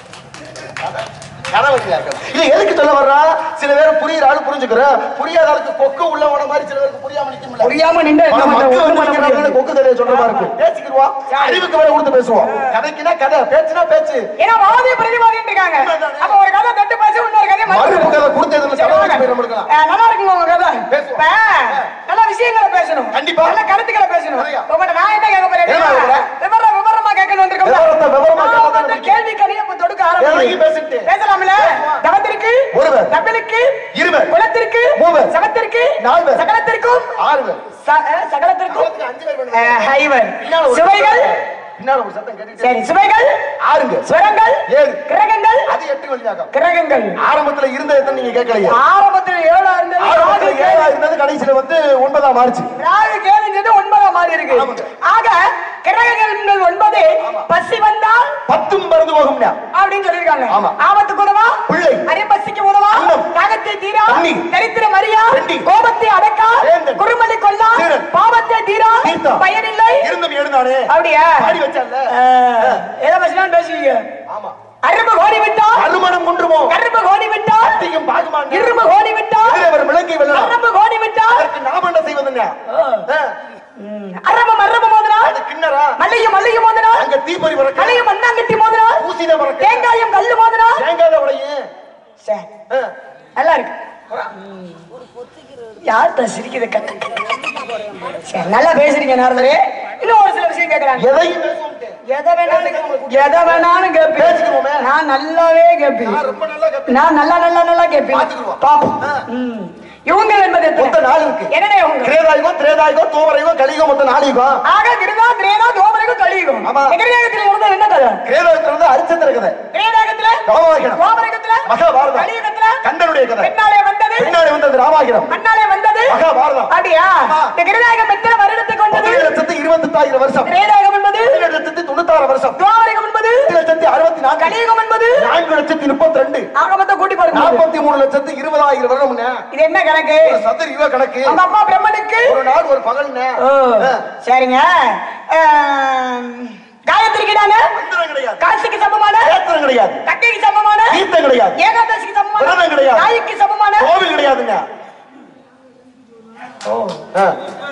கதை வச்சு கேட்கணும். இது எதுக்கு சொல்ல வர்றா சில பேர் புரியுற ஆளு புரிஞ்சுக்கிற புரியாத ஆளுக்கு கொக்கு உள்ள போன மாதிரி சில பேருக்கு புரியாம நிக்க முடியல புரியாம நின்று என்ன ஆனா பண்ற? மக்கள் ஒண்ணும் பண்ண வந்து நிக்கிறாங்க, முடியாது. கொக்கு தெரிய சொல்ற மாதிரி இருக்கும் பேசிக்கிடுவோம் அறிவுக்கு வேலை கொடுத்து பேசுவோம் கதைக்குனா கதை பேச்சுனா பேச்சு ஏன்னா வாதி பிரதிவாதின்னு இருக்காங்க அப்ப ஒரு கதை தட்டு பேசி இன்னொரு கதை மறுப்பு கதை கொடுத்ததுல சரி, தலை வாங்க. வச்சு போய் நம்மளுக்கலாம். அஹ், நல்லா இருக்குங்க உங்க கதை பேசுவோம். இப்ப, நல்ல விஷயங்களை பேசணும் கண்டிப்பா. நல்ல கருத்துக்களை பேசணும் நிறையா. உங்கள்ட்ட நான் என்ன கேட்க போறேன் என்ன தெரியுமா? கேட்க? விவரம் விவரமா கேட்கணும் வந்திருக்கோம்ல. விவரத்தை விவரமா நான் கேட்க உங்கள்ட்ட தான் கேள்வி கணிய இப்ப தொடுக்க இறங்கி ஆரம்பிக்கிறேன் பேசிட்டு. பேசலாம்ல பேசுவோம். தவத்திற்கு ஒருவர். தமிழுக்கு இருவர். குலத்திற்கு மூவர். சமத்திற்கு நால்வர். சகலத்திற்கும் ஆறு பேர் ச- அஹ், சகலத்திற்கும் சகலத்துக்கு அஞ்சு பேர் வேணும். அஹ், ஐவர் பின்னால ஒரு சுவைகள் சத்தம். பின்னால ஒரு சத்தம் கேட்டுட்டே சரி சுவைகள் ஆறுங்க ஸ்வரங்கள் ஏழு. கிரகங்கள் அது எட்டு வழியாகும் கிரகங்கள் ஆரம்பத்துல இருந்த எத்தனை நீங்க கேட்கலையே ஆரம்பத்தில் ஏழா இருந்தது ஆரம்பத்துல ராகு ஏழா கேது. இருந்தது கடைசியில வந்து ஒன்பதாம் மார்ச் ராகு கேதுங்கிறது ஒன்பதாம் மாறி இருக்கு ஆமாங்க. ஆக கிரகங்கள் ஒன்பது பசி வந்தால் பத்தும் மருந்து போகும்னா அப்படின்னு சொல்லிருக்காங்க ஆமா. ஆபத்துக்கு உதவா பிள்ளை. அரைப்பசிக்கு உதவா அன்னம். தாகத்தை தீரா தண்ணி. தரித்திரம் அறியா வெண்டி. கோபத்தை அடக்கா வேந்தன். குறுமலை கொல்லா சீரன். பாவத்தை தீரா தீர்த்தம். பயனில்லை இருந்தும் எழுந்தானே அப்படியா பாடி வச்சான்ல ஆஹ், ஏதோ பேசினாலும் பேசுவீங்க ஆமா அரும்பு கோடி விட்டா அருமணம் குன்றுமோ கரும்பு கோடி விட்டா கத்தியும் பாகுமான் இரும்பு கோடி விட்டா அவர் விளக்கை வெல்லலாம் அரும்பு கோடி விட்டா அதற்கு நாம் என்ன செய்வதுன்னா அரம்பு மரபு மோதினா அது கிண்ணறா மல்லியும் மல்லியும் மோதினா அங்க தீப்பொறி பறக்க மல்லியும் மண்ணாங்கட்டி மோதினா ஊசின பறக்க தேங்காயும் கல்லு மோதினா தேங்காத உடையும் சரி ஆ. நல்லா இருக்கு யார்கிட்ட சிரிக்குது கட்டு சரி நல்லா பேசுறீங்க நாரதரே இன்னும் ஒரு சில விஷயம் கேக்குறாங்க எதையும் பேசுவோம்ட்டு. எதை வேணாலும் எதை வேணாலும் கேட்பேன் பேசிக்குவோமே. நான் நல்லாவே கேட்பேன் நான் ரொம்ப நல்லா கேட்பேன். நான் நல்லா நல்லா நல்லா கேட்பேன் பார்த்துக்குவோம். பாப்போம் ஆ. ம். இவங்க என்பது எத்தனை? மொத்த நாலு இருக்கு. என்னடே இவங்க கிரேதாயுகம் திரேதாயுகம் தோமரையுகம் கலியுகம் மொத்தம் நாலு யுகம் ஆக கிருதா திரேதா தோமரகம் கலியுகம் ஆமா. எதிரேகத்தில் இருந்தது என்ன கதை கிரேதாயத்துல இருந்து அரிச்சந்திர கதை திரேதாகத்துல ராமாயணம் தோமரகத்துல மகாபாரதம் கலியுகத்துல கண்ணனுடைய கதை பெண்ணாலே வந்தது பின்னாடி வந்தது ராமாயணம் மண்ணாலே வந்தது மகாபாரதம் அப்படியா ஆமா. இந்த கிருதாயகம் எத்தனை வருடத்தை கொண்டது பதினேழு லட்சத்தி இருபத்தெட்டாயிரம் வருஷம் திரேதாயகம் என்பது பதினேழு லட்சத்தி தொண்ணூத்தாறு வருஷம் துவாபரிகம் என்பது எட்டு லட்சத்தி அறுபத்தி நான்கு கலியுகம் என்பது நான்கு லட்சத்தி முப்பத்தி ரெண்டு ஆக மொத்தம் கூட்டி பாருங்க நாற்பத்தி மூணு லட்சத்தி இருபதாயிரம் வருடம்னு இது என்ன கணக்கு ஒரு சதுர யுக கணக்கு உங்க அப்பா பிரம்மனுக்கு ஒரு நாள் ஒரு பகல்னு ஓ, சரிங்க ஆம், காயத்ரிக்கு நாங்க மந்திரம் கிடையாது காசிக்கு சமமான ஏத்திரம் கிடையாது கக்கைக்கு சமமான தீர்த்தம் கிடையாது ஏகாதசிக்கு சமமான விரதம் கிடையாது. நாய்க்கு சமமான கோவில் கிடையாதுங்க ஆ.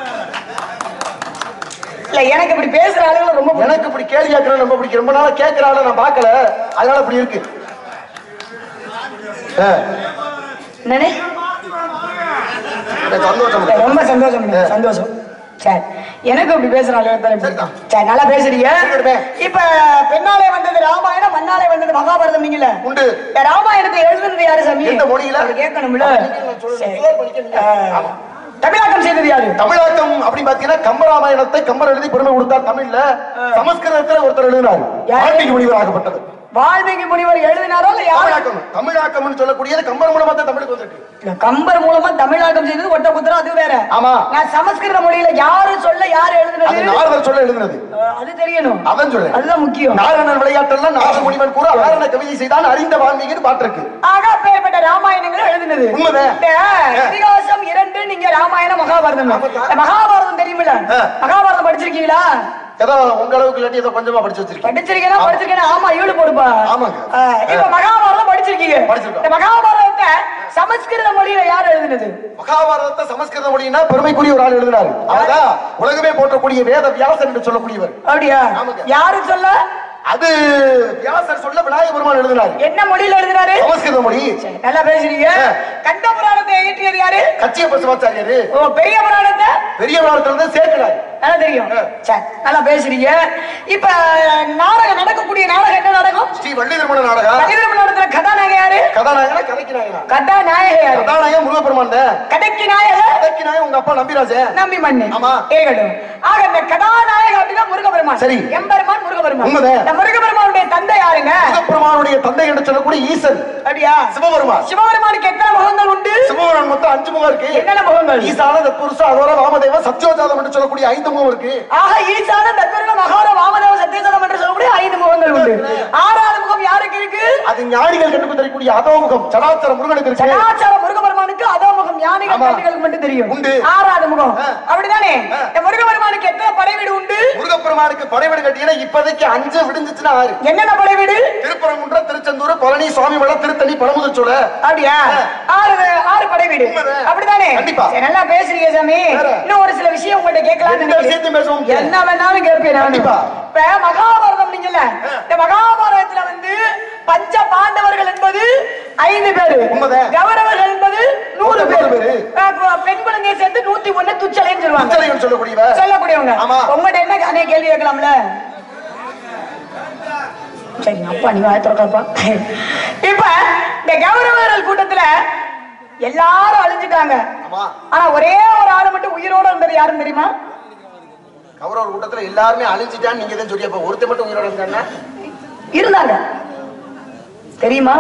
இல்ல எனக்கு இப்படி பேசுற ஆளுகளை ரொம்ப பிடிக்கும். எனக்கு இப்படி கேள்வி கேட்கறது ரொம்ப பிடிக்கும் ரொம்ப நாளா கேட்கிற ஆளை நான் பார்க்கல அதனால இப்படி இருக்கு ஆ. என்னண்ணே? எனக்கு சந்தோஷம் இல்ல, ரொம்ப சந்தோஷம் ஆ. சந்தோஷம் சரி எனக்கு இப்படி பேசுற ஆளுகளை தானே பிடிக்கும். சரிதான். சரி நல்லா பேசுறீங்க சரிடே. இப்ப பெண்ணாலே வந்தது ராமாயணம் மண்ணாலே வந்தது மகாபாரதம் நீங்கள உண்டு இந்த ராமாயணத்தை எழுதுனது யாரு சாமி எந்த மொழியில? அவர் கேட்கணும்ல சரி. சுவர் படிக்க நீங்க. ஆ. ஆமா. தமிழாக்கம் செய்தது யாரு தமிழாக்கம் அப்படின்னு பாத்தீங்கன்னா கம்பராமாயணத்தை கம்பர் எழுதி பெருமை கொடுத்தார் தமிழ்ல சமஸ்கிருதத்துல ஒருத்தர் எழுதினார் யாரு? வால்மீகி முனிவர் ஆகப்பட்டது வால்மீகி முனிவர் எழுதினாரோ இல்ல யாரு தமிழாக்கம் தமிழாக்கம்னு சொல்லக்கூடியது கம்பர் மூலமா தான் தமிழுக்கு வந்திருக்கு இல்ல, கம்பர் மூலமா தமிழாக்கம் செய்தது ஒட்ட குத்திரம் அது வேற ஆமா நான் சமஸ்கிருத மொழியில யாரு சொல்ல யாரு அது எழுதுனது நாரதர் சொல்ல எழுதினது அஹ், அது தெரியணும் அதான் சொல்றேன் அதுதான் முக்கியம் நாரணன் விளையாட்டெல்லாம் நாரத முனிவன் கூற ஆரண கவிதை செய்தான் அறிந்த வால்மீகின்னு பாட்டு இருக்கு ஆக அப்பேற்பட்ட ராமாயணங்கள் எழுதினது உண்மைதான். இந்த இதிகாசம் இரண்டு நீங்க ராமாயணம் மகாபாரதம் ஆமாக்கா. இந்த மகாபாரதம் தெரியுமில்ல ஆ. மகாபாரதம் படிச்சிருக்கீங்களா ஏதோ உங்க அளவுக்கு இல்லாட்டி ஏதோ கொஞ்சமா படிச்சு வச்சிருக்கேன் படிச்சிருக்கேனா படிச்சிருக்கேனா ஆமா ஈடு போடுப்பா ஆமாங்க. ஆ, இப்ப மகாபாரதம் படிச்சிருக்கீங்க படிச்சிருக்கோம். இந்த மகாபாரதத்தை சமஸ்கிருத மொழியில யார் எழுதினது மகாபாரதத்தை சமஸ்கிருத மொழினா பெருமைக்குரிய ஒரு ஆள் எழுதினாரு அவர்தான் உலகமே போற்றக்கூடிய வேத வியாசன் என்று சொல்லக்கூடியவர் அப்படியா ஆமாங்க. யாரு சொல்ல அது வியாசர் சொல்ல விநாயக பெருமான் எழுதினாரு என்ன மொழியில எழுதினாரு சமஸ்கிருத மொழி நல்லா பேசுறீங்க ஆ. கண்ட புராணத்தை இயற்றியது யாரு கச்சியப்ப சிவாச்சாரியரு ஓ பெரிய புராணத்தை பெரிய புராணத்துல இருந்து சேர்க்கிறார் நல்லா தெரியும் ஆ. சரி நல்லா பேசுறீங்க இப்ப நாடகம் நடக்கக்கூடிய நாடகம் என்ன நாடகம் ஸ்ரீ வள்ளி திருமண நாடகம் கதிரம நடத்துல கதாநாயகன் யாரு கதாநாயகனா கதைக்கு நாயகனா கதாநாயகன் யாரு கதாநாயகன் முருகப்பெருமான் தான் கதைக்கு நாயகன் கதைக்கு நாயகன் உங்க அப்பா நம்பிராஜன் நம்பி மண்ணு ஆமா. இருக்கட்டும் ஆக இந்த கதாநாயகன் அப்படின்னா முருகபெருமான் சரி. எம்பெருமான் முருகபெருமான் உண்மைதான். இந்த முருகபெருமானுடைய தந்தை யாருங்க முருகப்பெருமானுடைய தந்தை என்று சொல்லக்கூடிய ஈசன் அப்படியா சிவபெருமான் சிவபெருமானுக்கு எத்தனை முகங்கள் உண்டு சிவபெருமான் மொத்தம் அஞ்சு முகம் இருக்கு என்னென்ன முகங்கள் ஈசான தத்புருஷ அதோர வாமதேவ சத்யோஜாதம் என்று சொல்லக்கூடிய ஐந்து முகம் இருக்கு ஆக ஈசான தத்வர்க மகார வாமதேவ சத்யசதம் என்று சொல்லக்கூடிய ஐந்து முகங்கள் உண்டு ஆறாவது முகம் யாருக்கு இருக்கு அது ஞானிகள் கண்டுக்கு தெரியக்கூடிய அதோமுகம் சராச்சர முருகனுக்கு இருக்கு சனாச்சார முருகபெருமானுக்கு அதோ முகம் ஞானிகள் ஆமா. கண்ணிகளுக்கு மட்டும் தெரியும் உண்டு. ஆறாவது முகம் ஆ. அப்படிதானே ஆ. இந்த முருகபெருமானுக்கு எத்தனை படைவீடு உண்டு முருகப்பெருமானுக்கு படைவீடு கட்டினா இப்போதைக்கு அஞ்சு விடிஞ்சிச்சுன்னா ஆறு என்னென்ன படைவீடு திருப்பரங்குன்றம் திருச்செந்தூர் பழனி சுவாமிமலை திருத்தணி பழமுதிர்ச்சோலை அப்படியா ஆறு ஆறு படைவீடு உண்மைதான். அப்படிதானே கண்டிப்பா. சரி, நல்லா பேசுறீங்க சாமி வேற. இன்னும் ஒரு சில விஷயம் உங்கள்ட்ட கேட்கலாம்னு எந்த நினைக்கிறேன். விஷயத்தையும் பேசுவோம் என்ன வேணாலும் கேட்பேன் நானு. கண்டிப்பா. இப்ப மகாபாரதம் நீங்கல்ல இந்த மகாபாரதத்துல வந்து பஞ்ச பாண்டவர்கள் என்பது ஐந்து பேரு உண்மைதான். கௌரவர்கள் என்பது நூறு நூறு பேர் பேரு. பெண் குழந்தையை சேர்த்து நூத்தி ஒண்ணு துச்சலைன்னு சொல்லுவாங்க அச்சலைகள் சொல்லக்கூடியவ சொல்லக்கூடியவங்க ஆமா. உங்கள்ட்ட என்ன அநேக கேள்வி கேட்கலாம்ல சரி அப்பா நீ வாய திறக்கப்பா இப்ப இந்த கௌரவர்கள் கூட்டத்துல எல்லாரும் அழிஞ்சிட்டாங்க ஆமா ஆனா ஒரே ஒரு ஆளு மட்டும் உயிரோட இருந்தது யாருன்னு தெரியுமா கௌரவர் கூட்டத்துல எல்லாருமே அழிஞ்சிட்டான்னு நீங்க தான் சொல்லியப்ப ஒருத்தர் மட்டும் உயிரோட இருந்தான்னா இருந்தாங்க தெரியுமா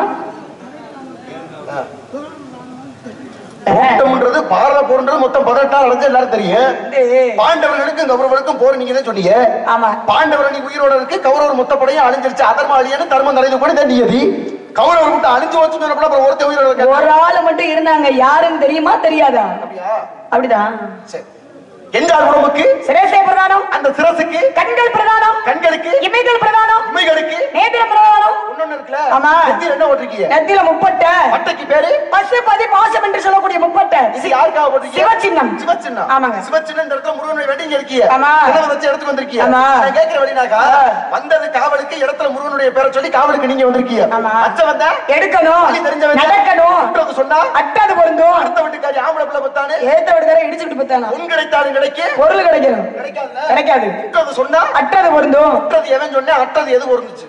கூட்டம்ன்றது பாரத போர்ன்றது மொத்தம் பதினெட்டாம் நடந்து எல்லாரும் தெரியும் ஏய். பாண்டவர்களுக்கும் கௌரவர்களுக்கும் போர் நீங்க தான் சொன்னீங்க ஆமா பாண்டவர் அணி உயிரோட இருக்கு கௌரவர் மொத்த படையும் அழிஞ்சிருச்சு அதர்ம அழியன்னு தர்மம் நிறைந்து கூட தண்டியது கௌரவர் கூட்டம் அழிஞ்சு வச்சு சொன்னப்பட அப்புறம் ஒருத்தர் உயிரோட இருக்காரு ஒரு ஆளு மட்டும் இருந்தாங்க யாருன்னு தெரியுமா தெரியாதா அப்படியா அப்படிதான் சரி என்றால் உடம்புக்கு சிரேசை பிரதானம் அந்த சிரசுக்கு கண்கள் பிரதானம் கண்களுக்கு இமைகள் பிரதானம் இமைகளுக்கு நேத்திர பிரதானம் இன்னொன்னு இருக்குல்ல ஆமா. நெத்தியில என்ன போட்டிருக்கீங்க நெத்தில முப்பட்ட பட்டைக்கு பேரு பசுபதி பாசம் என்று சொல்லக்கூடிய முப்பட்ட இது யாருக்காக போட்டிருக்கீங்க சிவச்சின்னம். சிவச்சின்னம் ஆமாங்க. சிவச்சின்னம் இந்த இடத்துல முருகனை வேண்டி இங்க இருக்கீங்க ஆமா. கிணறு வச்சு இடத்துக்கு வந்திருக்கீங்க ஆமா. நான் கேட்கிற வழினாக்கா ஆ. வந்தது காவலுக்கு இடத்துல முருகனுடைய பேரை சொல்லி காவலுக்கு நீங்க வந்திருக்கீங்க ஆமா. அச்ச வந்த எடுக்கணும் வழி தெரிஞ்சவன் நடக்கணும் கூட்டுறது சொன்னா அட்டாது பொருந்தும் அடுத்த வீட்டுக்காரி ஆம்பளை பிள்ளை பத்தானே ஏத்த விடுதலை இடிச்சுட்டு பத்தானா உன் கிடைத்தாலும் கிடைக்கு பொருள் கிடைக்கணும் கிடைக்காதுல்ல கிடைக்காது கூட்டுறது சொன்னா அட்டாது பொருந்தும் அட்டது எவன் சொன்னா அட்டது எது ஒருந்துச்சு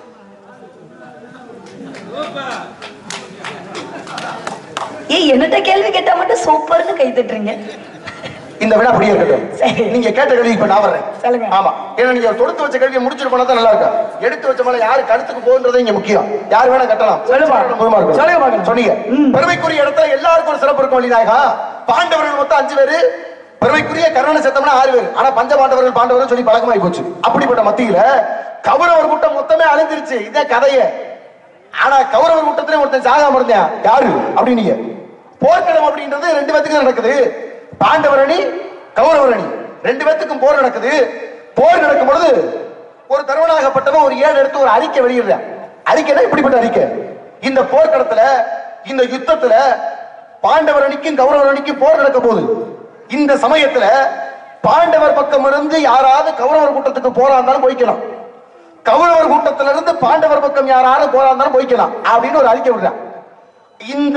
ஏய் என்னட்ட கேள்வி கேட்டா மட்டும் சூப்பர்னு கை தட்டுறீங்க இந்த விட அப்படியே இருக்கட்டும் சரி. நீங்க கேட்ட கேள்வி இப்ப நான் வர்றேன் சொல்லுங்க. ஆமா ஏன்னா நீங்க தொடுத்து வச்ச கேள்வியை முடிச்சுட்டு போனா தான் நல்லா இருக்கும் எடுத்து வச்ச மேல யாரு கழுத்துக்கு போகுன்றது இங்க முக்கியம் யார் வேணா கட்டலாம் சொல்லுமா. முக்கியமா இருக்கும். சொல்லுங்க பார்க்கலாம். சொன்னீங்க ம். பெருமைக்குரிய இடத்துல எல்லாருக்கும் ஒரு சிறப்பு இருக்கும் வழிநாயகா பாண்டவர்கள் மொத்தம் அஞ்சு பேரு பெருமைக்குரிய கர்ணனை செத்தம்னா ஆறு பேர் ஆனா பஞ்ச பாண்டவர்கள் பாண்டவர்கள் சொல்லி பழக்கமாயி போச்சு அப்படிப்பட்ட மத்தியில கௌரவர் கூட்டம் மொத்தமே அழிஞ்சிருச்சு இதான் கதையே ஆனா கௌரவர் கூட்டத்திலே ஒருத்தன் சாகாம இருந்தேன் யாரு அப்படின்னீங்க போர்க்களம் அப்படின்றது ரெண்டு பேத்துக்கு தான் நடக்குது பாண்டவர் அணி கௌரவர் அணி ரெண்டு பேத்துக்கும் போர் நடக்குது போர் நடக்கும் பொழுது ஒரு தருவனாகப்பட்டவன் ஒரு ஏடு எடுத்து ஒரு அறிக்கை வெளியிடுறான் அறிக்கைனா இப்படிப்பட்ட அறிக்கை இந்த போர்க்களத்துல இந்த யுத்தத்துல பாண்டவர் அணிக்கும் கௌரவர் அணிக்கும் போர் நடக்க போகுது இந்த சமயத்துல பாண்டவர் பக்கம் இருந்து யாராவது கௌரவர் கூட்டத்துக்கு போறா இருந்தாலும் போய்க்கலாம் கௌரவர் கூட்டத்தில இருந்து பாண்டவர் பக்கம் யாராவது போறா இருந்தாலும் போய்க்கலாம் அப்படின்னு ஒரு அறிக்கை விடுறான் இந்த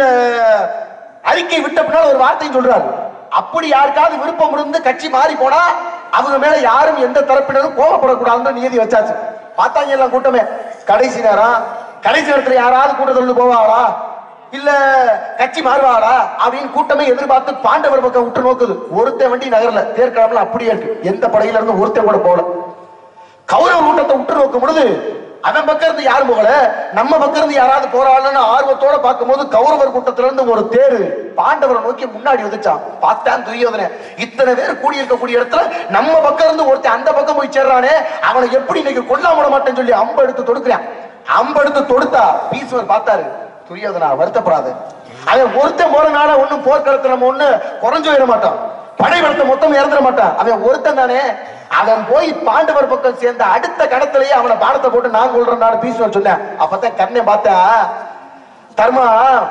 அறிக்கை விட்ட பின்னால் ஒரு வார்த்தையும் சொல்றாரு அப்படி யாருக்காவது விருப்பம் இருந்து கட்சி மாறி போனா அவங்க மேல யாரும் எந்த தரப்பினரும் கோபப்படக்கூடாதுன்னு நீதி வச்சாச்சு பார்த்தாங்க எல்லாம் கூட்டமே கடைசி நேரம் கடைசி நேரத்துல யாராவது கூட்டத்தில் போவாளா இல்ல கட்சி மாறுவாளா அப்படின்னு கூட்டமே எதிர்பார்த்து பாண்டவர் பக்கம் உற்று நோக்குது ஒருத்தன் வண்டி நகரல தேர்க்காமல அப்படியே இருக்கு எந்த படையில இருந்து ஒருத்தன் கூட போகல கௌரவ கூட்டத்தை உற்று நோக்கும் பொழுது அவன் பக்கம் இருந்து யாரும் போகல நம்ம பக்கம் இருந்து யாராவது போறாள்னு ஆர்வத்தோட பார்க்கும்போது கௌரவர் கூட்டத்துல இருந்து ஒரு தேரு பாண்டவரை நோக்கி முன்னாடி வந்துச்சான் பார்த்தான் துரியோதனை இத்தனை பேர் கூடி இருக்கக்கூடிய இடத்துல நம்ம பக்கம் இருந்து ஒருத்தன் அந்த பக்கம் போய் சேர்றானே அவனை எப்படி இன்னைக்கு கொல்லாம விட மாட்டேன்னு சொல்லி அம்பு எடுத்து தொடுக்கிறான் அம்பு எடுத்து தொடுத்தா பீஸ்வர் பார்த்தாரு துரியோதனா வருத்தப்படாது அவன் ஒருத்தன் போறனால ஒண்ணும் போர்க்களத்துல நம்ம ஒண்ணு குறைஞ்சு போயிட மாட்டான் படைபலத்தை மொத்தம் இறந்துட மாட்டான் அவன் ஒருத்தன் தானே அவன் போய் பாண்டவர் பக்கம் சேர்ந்த அடுத்த கடத்திலேயே அவனை பாடத்தை போட்டு நான் கொள்றேன் நான் பீஸ்வர் சொன்னேன் அப்பதான் கண்ணை பார்த்தா தர்மா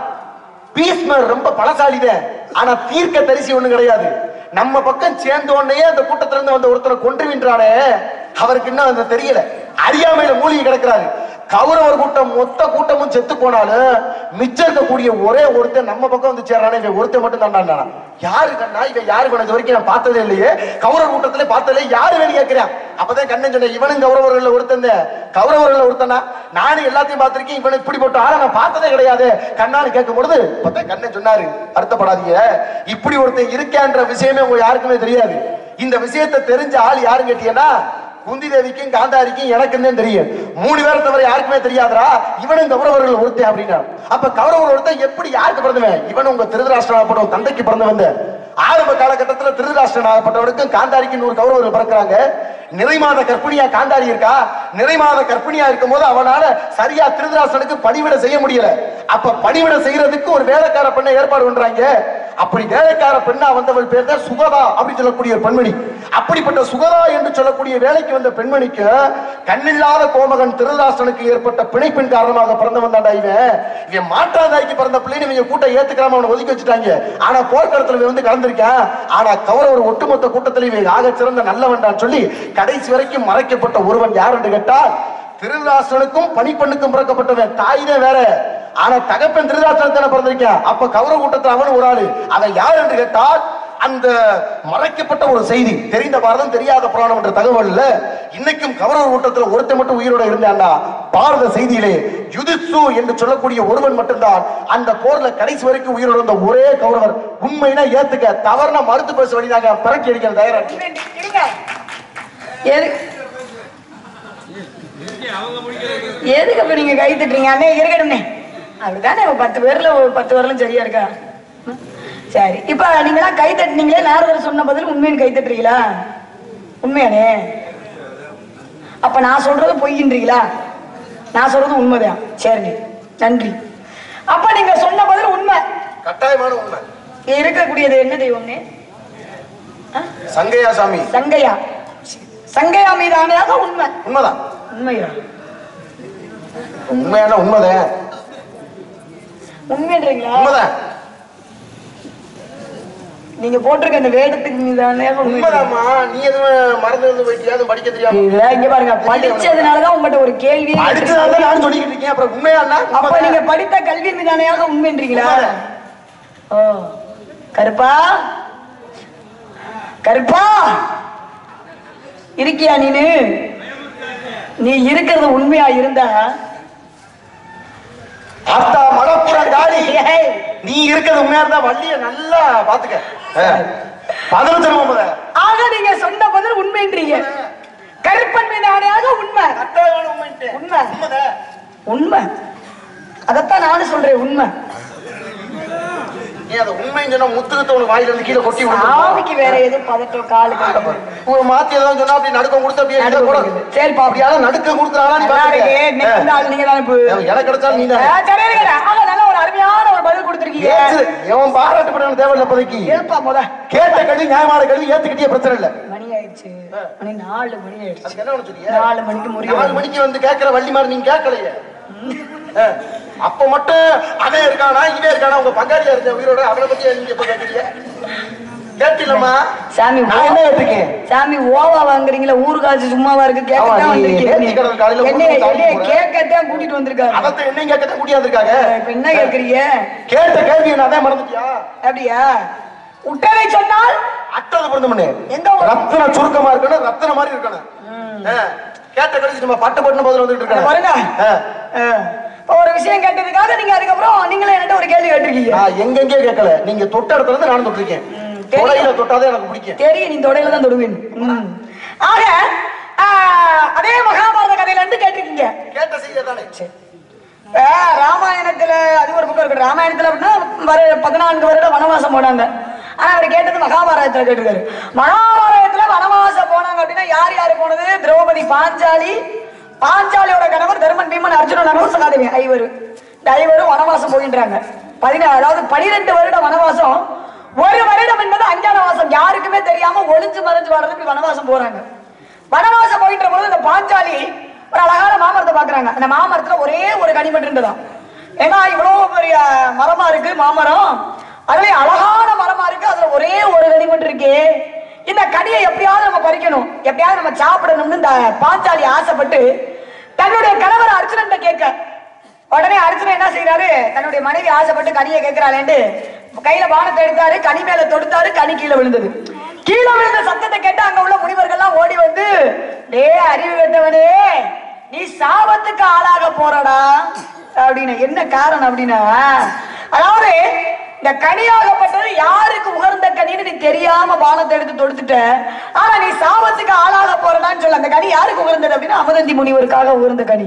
பீஸ்மர் ரொம்ப பலசாலிதான் ஆனா தீர்க்க தரிசி ஒண்ணு கிடையாது நம்ம பக்கம் சேர்ந்த உடனே அந்த கூட்டத்துல இருந்து வந்த ஒருத்தரை கொன்றுவின்றானே அவருக்கு இன்னும் அந்த தெரியல அறியாமையில மூழ்கி கிடக்கிறாரு கௌரவர் கூட்டம் மொத்த கூட்டமும் செத்து போனாலும் மிச்சம் இருக்கக்கூடிய ஒரே ஒருத்தன் நம்ம பக்கம் வந்து சேர்றானே இவன் ஒருத்தன் மட்டும் தான் யாரு கண்ணா இவன் யாரு கண்ணா இது வரைக்கும் நான் பார்த்ததே இல்லையே கௌரவர் கூட்டத்திலே பார்த்ததே யாரு வேணும் கேட்கிறேன் அப்பதான் கண்ணன் சொன்னேன் இவனும் கௌரவர்கள் ஒருத்தன் கௌரவர்கள் ஒருத்தனா நானும் எல்லாத்தையும் பார்த்திருக்கேன் இவனை இப்படி போட்டு ஆளை நான் பார்த்ததே கிடையாது கண்ணான்னு கேட்கும் பொழுது அப்பதான் கண்ணன் சொன்னாரு வருத்தப்படாதீங்க இப்படி ஒருத்தன் இருக்கேன்ற விஷயமே உங்க யாருக்குமே தெரியாது இந்த விஷயத்தை தெரிஞ்ச ஆள் யாருன்னு கேட்டீங்கன்னா குந்தி தேவிக்கும் காந்தாரிக்கும் எனக்கும் தான் தெரியும் மூணு பேரை தவிர யாருக்குமே தெரியாதரா இவனும் கௌரவர்கள் ஒருத்தன் அப்படின்னா அப்ப கௌரவர் ஒருத்தன் எப்படி யாருக்கு பிறந்தவன் இவன் உங்க திருதராஷ்டிரப்பட்ட தந்தைக்கு பிறந்தவன் ஆரம்ப காலகட்டத்துல திருதராஷ்டிரன் ஆகப்பட்டவனுக்கும் காந்தாரிக்கும் ஒரு கௌரவர்கள் பிறக்கிறாங்க நிறைமாத கர்ப்பிணியா காந்தாரி இருக்கா நிறைமாத கர்ப்பிணியா இருக்கும் போது அவனால சரியா திருதராஷ்டிரனுக்கு பணிவிட செய்ய முடியல அப்ப பணிவிட செய்யறதுக்கு ஒரு வேலைக்கார பெண்ணை ஏற்பாடு பண்றாங்க அப்படி வேலைக்கார பெண்ணா வந்தவள் பேர் தான் சுகதா அப்படின்னு சொல்லக்கூடிய ஒரு பெண்மணி அப்படிப்பட்ட சுகதா என்று சொல்லக்கூடிய வேலைக்கு வந்த பெண்மணிக்கு கண்ணில்லாத கோமகன் திருதாசனுக்கு ஏற்பட்ட பிணைப்பின் காரணமாக பிறந்தவன் தான்டா இவன் இவன் மாற்றாதாய்க்கு பிறந்த பிள்ளைன்னு இவங்க கூட்டம் ஏத்துக்காம அவனை ஒதுக்கி வச்சுட்டாங்க ஆனா போர்க்களத்துல இவன் வந்து கலந்திருக்கான் ஆனா கௌரவர் ஒட்டுமொத்த கூட்டத்தில் இவன் ஆக சிறந்த நல்லவன்டான்னு சொல்லி கடைசி வரைக்கும் மறைக்கப்பட்ட ஒருவன் யார் என்று கேட்டால் திருதாசனுக்கும் பணிப்பெண்ணுக்கும் பிறக்கப்பட்டவன் தாயினே வேற ஆனா தகப்பன் திருதாசன் தானே பிறந்திருக்கான் அப்ப கௌரவ கூட்டத்தில் அவன் ஒரு ஆளு அவன் யார் என்று கேட்டால் அந்த மறைக்கப்பட்ட ஒரு செய்தி தெரிந்த பாரதம் தெரியாத புராணம் என்ற தகவல்ல இன்னைக்கும் கௌரவ கூட்டத்தில் ஒருத்தன் மட்டும் உயிரோட இருந்தான்னா பாரத செய்தியிலே யுதித்சு என்று சொல்லக்கூடிய ஒருவன் மட்டும்தான் அந்த போர்ல கடைசி வரைக்கும் உயிரோட இருந்த ஒரே கௌரவர் உண்மையினா ஏத்துக்க தவறுனா மறுத்து பேச வேண்டியதாக பிறக்கி அடிக்கிற தயாரா இருக்கு. இருங்க. எது எதுக்கு அப்ப நீங்க கை தட்டுறீங்க அண்ணே இருக்கட்டும்னே அப்படிதானே ஒரு பத்து பேர்ல ஒரு பத்து பேர்லும் சரியா இருக்கா ம்? சரி இப்ப நீங்களாம் கை தட்டுனீங்களே நாரதர் சொன்ன பதில் உண்மைன்னு கை தட்டுறீங்களா உண்மையானே அப்ப நான் சொல்றது பொய்ன்றீங்களா நான் சொல்றது உண்மைதான் சரிங்க நன்றி அப்ப நீங்க சொன்ன பதில் உண்மை கட்டாயமான உண்மை இருக்கக்கூடியது என்ன தெய்வம்னே ஆ? சங்கையா சாமி சங்கையா சங்கையா மீதானதாக உண்மை உண்மைதான் உண்மையா உண்மையான உண்மைதான் உண்மைன்றீங்களா உண்மைதான் நீங்க போட்டிருக்க அந்த வேதத்துக்கு மீதானதாக உண்மை உண்மைதாம்மா நீ எதுவும் மறந்து வந்து போயிட்டியா எதுவும் படிக்க தெரியாம இல்ல இங்க பாருங்க படிச்சதுனாலதான் உங்கள்ட்ட ஒரு கேள்வி அடுத்ததால நானும் சொல்லிக்கிட்டு இருக்கேன் அப்புறம் உண்மையாண்ணா அப்ப நீங்க படித்த கல்வி மீதானையாக உண்மைன்றீங்களா உண்மைதான். ஓ கருப்பா கருப்பா இருக்கியா நீனு நீ இருக்கிறது உண்மையா இருந்தா அத்தா மலப்புறம் தாடி ஏய், நீ இருக்கிறது உண்மையா இருந்தா வள்ளிய நல்லா பாத்துக்க பதினஞ்சு ஒன்பது ஆக நீங்க சொன்ன பதில் உண்மைன்றீங்க கருப்பன் மீதானையாக உண்மை கட்டாயமான உண்மைன்ட்டு உண்மை உண்மைதான் உண்மை அதத்தான் நானும் சொல்றேன் உண்மை நீ அதை உண்மைன்னு சொன்னா முத்துக்கத்தை உனக்கு வாயில இருந்து கீழே கொட்டி விடுமா சாமிக்கு வேற எதுவும் பதட்டம் காலுக்கு ஒரு மாத்தி ஏதாவது சொன்னா அப்படி நடுக்கம் கொடுத்து அப்படியே நடுக்கம் கூட கொடுக்குது. சரிப்பா. அப்படியாவது நடுக்கம் கொடுக்குறானா நீ நல்லா இருக்கு. next பாத்துக்க. நாள் நீங்க தானே இப்போ- ஏன் எனக்கு கிடைச்சாலும் நீ தான் ஆ, சரி இருக்கடா. ஆக நல்ல ஒரு அருமையான ஒரு பதில் கொடுத்திருக்கீங்க. எவன் பாராட்டுப்படணும் தேவையில்லை இப்போதைக்கு ஏப்பா முத. கேட்ட கல்வி நியாயமான கல்வி ஏத்துக்கிட்டே பிரச்சனை இல்ல மணி ஆயிடுச்சு. மணி நாலு மணி ஆயிடுச்சு. அதுக்கு என்ன பண்ண சொல்லிய நாலு மணிக்கு முறிவு. நாலு மணிக்கு வந்து கேட்கிற வள்ளி மாதிரி நீங்க கேட்கலையே ஆ. அப்ப மட்டும் அவன் இருக்கானா இவன் இருக்கானா உங்க பங்காளியா இருந்த உயிரோட அவனை பத்தி நீங்க இப்ப கேட்கறீங்க கேட்டிலம்மா சாமி நான் என்ன ஏத்துக்கேன் சாமி ஓவா வாங்குறீங்களா ஊருக்காச்சு சும்மாவா இருக்கு ஆமா, கேட்கத்தான் நீ வந்திருக்கீங்க. நேர்த்தி கடன் காலையில என்னைய- கொடுத்து தாண்டி என்னைய போற. கேட்கத்தான் கூட்டிட்டு வந்திருக்காரு அதத்தை என்னையும் கேட்கத்தான் கூட்டியாந்துருக்காங்க இப்ப என்ன கேக்குறீங்க கேட்ட கேள்வி என்ன அதான் மறந்துட்டியா அப்படியா உட்டதை சொன்னால் அட்டது பொருந்தமனே எங்க ஒரு- ரத்தன சுருக்கமா இருக்கணும் ரத்தன மாதிரி இருக்கணும் ஆ. கேட்ட கழிச்சு நம்ம பட்டு பட்டு பதில் வந்துட்டு இங்க பாருங்க இருக்கணும் ஆ. ஆ. இப்ப ஒரு விஷயம் கேட்டதுக்காக நீங்க அதுக்கப்புறம் நீங்களே என்கிட்ட ஒரு கேள்வி கேட்டிருக்கீங்க நான் எங்கெங்கே கேட்கல நீங்க தொட்ட இடத்துல இருந்து நானும் தொட்டிருக்கேன் தெரியும். தொடையில தொட்டாதான் எனக்கு பிடிக்கும் தெரியும் நீ தொடையில தான் தொடுவேன் ம். ஆக ஆ, அதே மகாபாரத கதையில இருந்து கேட்டிருக்கீங்க கேட்ட செய்தி தானே இப்ப ராமாயணத்துல அது ஒரு பக்கம் இருக்கு ராமாயணத்துல அப்படின்னா வர பதினான்கு வருடம் வனவாசம் போனாங்க ஆனா அவர் கேட்டது மகாபாரதத்துல கேட்டிருக்காரு மகாபாரதத்துல வனவாசம் போனாங்க அப்படின்னா யார் யாரு போனது திரௌபதி பாஞ்சாலி பாஞ்சாலியோட கணவர் தர்மன் பீமன் அர்ஜுனன் அனுபவ சகாதேவி ஐவரு இந்த ஐவரும் வனவாசம் போகின்றாங்க பதினாறு அதாவது பனிரெண்டு வருடம் வனவாசம் ஒரு வருடம் என்பது அஞ்ஞான வாசம் யாருக்குமே தெரியாம ஒளிஞ்சு மறைஞ்சு வர்றதுக்கு வனவாசம் போறாங்க வனவாசம் போயிட்ட பொழுது இந்த பாஞ்சாலி ஒரு அழகான மாமரத்தை பாக்குறாங்க அந்த மாமரத்துல ஒரே ஒரு கனி மட்டும் இருந்ததாம் ஏன்னா இவ்வளவு பெரிய மரமா இருக்கு மாமரம் அதுல அழகான மரமா இருக்கு அதுல ஒரே ஒரு கனி மட்டும் இருக்கே இந்த கனியை எப்படியாவது நம்ம பறிக்கணும் எப்படியாவது நம்ம சாப்பிடணும்னு இந்த பாஞ்சாலி ஆசைப்பட்டு தன்னுடைய கணவர் அர்ஜுனன் கேட்க உடனே அர்ஜுனன் என்ன செய்யறாரு தன்னுடைய மனைவி ஆசைப்பட்டு கனியை கேட்கிறாளேன்னு கையில பானத்தை எடுத்தாரு கனி மேல தொடுத்தாரு கனி கீழே விழுந்தது கீழே விழுந்த சத்தத்தை கேட்டு அங்க உள்ள முனிவர்கள்லாம் ஓடி வந்து டே அறிவு கட்டவனே நீ சாபத்துக்கு ஆளாக போறடா அப்படின்னு என்ன காரணம் அப்படின்னா அதாவது இந்த கனியாகப்பட்டது யாருக்கு உகர்ந்த கனின்னு நீ தெரியாம பானத்தை எடுத்து தொடுத்துட்ட ஆனா நீ சாபத்துக்கு ஆளாக போறடான்னு சொல்ல அந்த கனி யாருக்கு உகர்ந்தது அப்படின்னா அமுதந்தி முனிவருக்காக உகர்ந்த கனி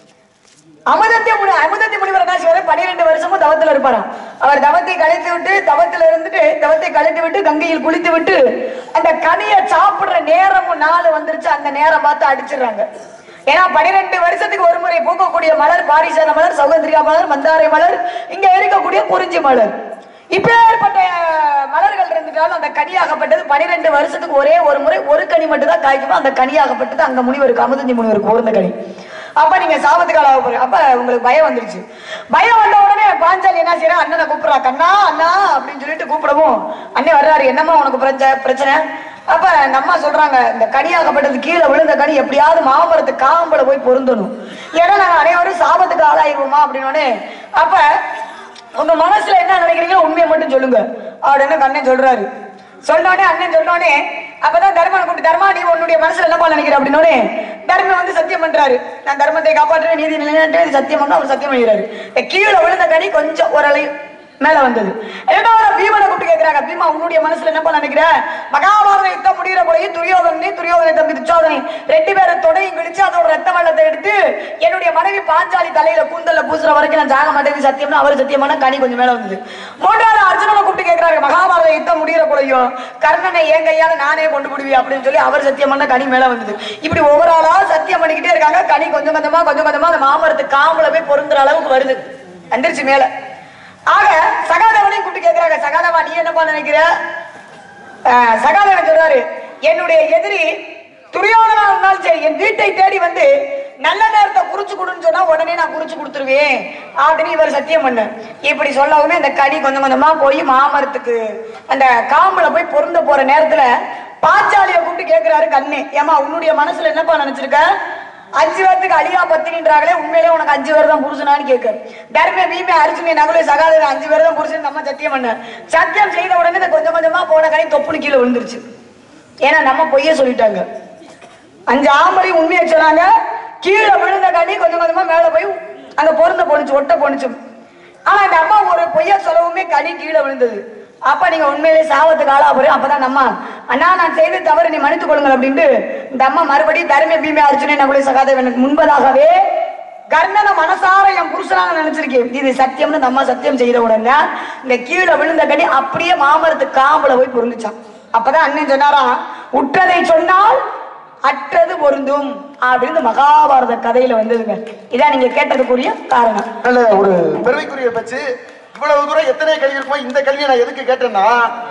அமுதத்திய முனி அமுதத்தி முனிவர் என்ன செய்வாரு பன்னிரெண்டு வருஷமும் தவத்துல இருப்பாராம் அவர் தவத்தை கழித்து விட்டு தவத்துல இருந்துட்டு தவத்தை கழித்து விட்டு கங்கையில் குளித்து விட்டு அந்த கனியை சாப்பிடுற நேரமும் நாள் வந்துருச்சு அந்த நேரம் பார்த்து அடிச்சிடுறாங்க ஏன்னா பன்னிரெண்டு வருஷத்துக்கு ஒரு முறை பூக்கக்கூடிய மலர் பாரிசாத மலர் சௌகந்திரியா மலர் மந்தாரை மலர் இங்க இருக்கக்கூடிய குறிஞ்சி மலர் இப்பேற்பட்ட மலர்கள் இருந்துட்டாலும் அந்த கனியாகப்பட்டது பனிரெண்டு வருஷத்துக்கு ஒரே ஒரு முறை ஒரு கனி மட்டும் தான் காய்க்குமோ அந்த கனியாகப்பட்டது அங்க முனிவருக்கு அமுதந்தி முனிவருக்கு ஊர்ந்த கனி அப்ப நீங்க சாபத்துக்கு ஆளாக போறீங்க அப்ப உங்களுக்கு பயம் வந்துருச்சு பயம் வந்த உடனே பாஞ்சாலி என்ன செய்யறா அண்ணனை கூப்பிடுறா கண்ணா அண்ணா அப்படின்னு சொல்லிட்டு கூப்பிடவும் அண்ணன் வர்றாரு என்னம்மா உனக்கு பிரச்சனை பிரச்சனை அப்ப அந்த அம்மா சொல்றாங்க இந்த கனியாகப்பட்டது கீழே விழுந்த கனி எப்படியாவது மாமரத்து காம்பல போய் பொருந்தணும் ஏன்னா நாங்க அனைவரும் சாபத்துக்கு ஆளாயிருவோமா அப்படின்னு அப்ப உங்க மனசுல என்ன நினைக்கிறீங்களோ உண்மையை மட்டும் சொல்லுங்க அப்படின்னு கண்ணன் சொல்றாரு சொன்னோடனே அண்ணன் சொன்னோடனே அப்பதான் தர்மனை கூப்பிட்டு தர்மா நீ உன்னுடைய மனசுல என்னப்பா நினைக்கிற அப்படின்னோடனே தர்மன் வந்து சத்தியம் பண்றாரு நான் தர்மத்தை காப்பாற்றுவேன் நீதி நிலைநாட்டுவேன் சத்தியம் பண்ண அவர் சத்தியம் பண்ணிடுறாரு இந்த கீழே விழுந்த கனி கொஞ்சம் ஓரளவு மேல வந்தது இரண்டாவது பீமனை கூப்பிட்டு கேக்குறாங்க பீமா உன்னுடைய மனசுல என்னப்பா நினைக்கிற மகாபாரத யுத்தம் முடிகிற போய் துரியோதனி துரியோதனை தம்பி துச்சாதனை ரெண்டு பேரை தொடையும் கிழிச்சு அதோட ரத்த வெள்ளத்தை எடுத்து என்னுடைய மனைவி பாஞ்சாலி தலையில கூந்தல்ல பூசுற வரைக்கும் நான் ஜாக மாட்டேன் சத்தியம்னா அவர் சத்தியமான கனி கொஞ்சம் மேல வந்தது மூன்றாவது அர்ஜுனனை கூப்பிட்டு கேக்குறாரு மகாபாரத யுத்தம் முடிகிற போலையும் கர்ணனை என் கையால நானே கொண்டு விடுவி அப்படின்னு சொல்லி அவர் சத்தியமான கனி மேல வந்தது இப்படி ஒவ்வொரு ஆளா சத்தியம் பண்ணிக்கிட்டே இருக்காங்க கனி கொஞ்சம் கொஞ்சமா கொஞ்சம் கொஞ்சமா அந்த மாமரத்து காம்புல போய் பொருந்துற அளவுக்கு வருது வந்துருச்சு மேல ஆக சகாதேவனையும் கூப்பிட்டு கேக்குறாங்க சகாதேவா நீ என்னப்பா நினைக்கிற ஆஹ் சகாதேவன் சொல்றாரு என்னுடைய எதிரி துரியோதனா இருந்தாலும் சரி என் வீட்டை தேடி வந்து நல்ல நேரத்தை குறிச்சு கொடுன்னு சொன்னா உடனே நான் குறிச்சு கொடுத்துருவேன் அப்படின்னு இவர் சத்தியம் பண்ண இப்படி சொல்லவுமே அந்த கனி கொஞ்சம் கொஞ்சமா போய் மாமரத்துக்கு அந்த காம்புல போய் பொருந்த போற நேரத்துல பாஞ்சாலிய கூப்பிட்டு கேக்குறாரு கண்ணு ஏமா உன்னுடைய மனசுல என்னப்பா நினைச்சிருக்க அஞ்சு பேர்த்துக்கு அழியா பத்தினின்றாங்களே உண்மையிலே உனக்கு அஞ்சு பேர் தான் புருஷனான்னு கேட்க தர்மே பீமே அர்ஜுனே நகுலே சகாதேவ அஞ்சு பேர் தான் புருஷன் நம்ம சத்தியம் பண்ண சத்தியம் செய்த உடனே இந்த கொஞ்சம் கொஞ்சமா போன கனி தொப்புனு கீழே விழுந்துருச்சு ஏன்னா நம்ம பொய்ய சொல்லிட்டாங்க அஞ்சு ஆம்பளை உண்மையை சொன்னாங்க கீழே விழுந்த கனி கொஞ்சம் கொஞ்சமா மேல போய் அங்க பொருந்த போனுச்சு ஒட்ட போனுச்சு ஆனா இந்த அம்மா ஒரு பொய்ய சொல்லவுமே கனி கீழே விழுந்தது அப்ப நீங்க உண்மையிலே சாவத்துக்கு ஆளா போறேன் அப்பதான் நம்ம அண்ணா நான் செய்த தவறு நீ மன்னித்துக் கொள்ளுங்கள் அப்படின்ட்டு இந்த அம்மா மறுபடியும் தர்ம பீமே அர்ஜுனே நகுலே சகாதேவனுக்கு முன்பதாகவே கர்ணனை மனசார என் புருஷனாக நினைச்சிருக்கேன் இது சத்தியம்னு இந்த அம்மா சத்தியம் செய்த உடனே இந்த கீழே விழுந்த கடி அப்படியே மாமரத்து காம்புல போய் பொருந்துச்சான் அப்பதான் அண்ணன் சொன்னாராம் உற்றதை சொன்னால் அற்றது பொருந்தும் அப்படின்னு மகாபாரத கதையில வந்ததுங்க இதான் நீங்க கேட்டதுக்குரிய காரணம் நல்ல ஒரு பெருமைக்குரிய பச்சு இவ்வளவு தூரம் எத்தனை கல்வி இருக்குமோ இந்த கல்வியை நான் எதுக்கு கேட்டேன்னா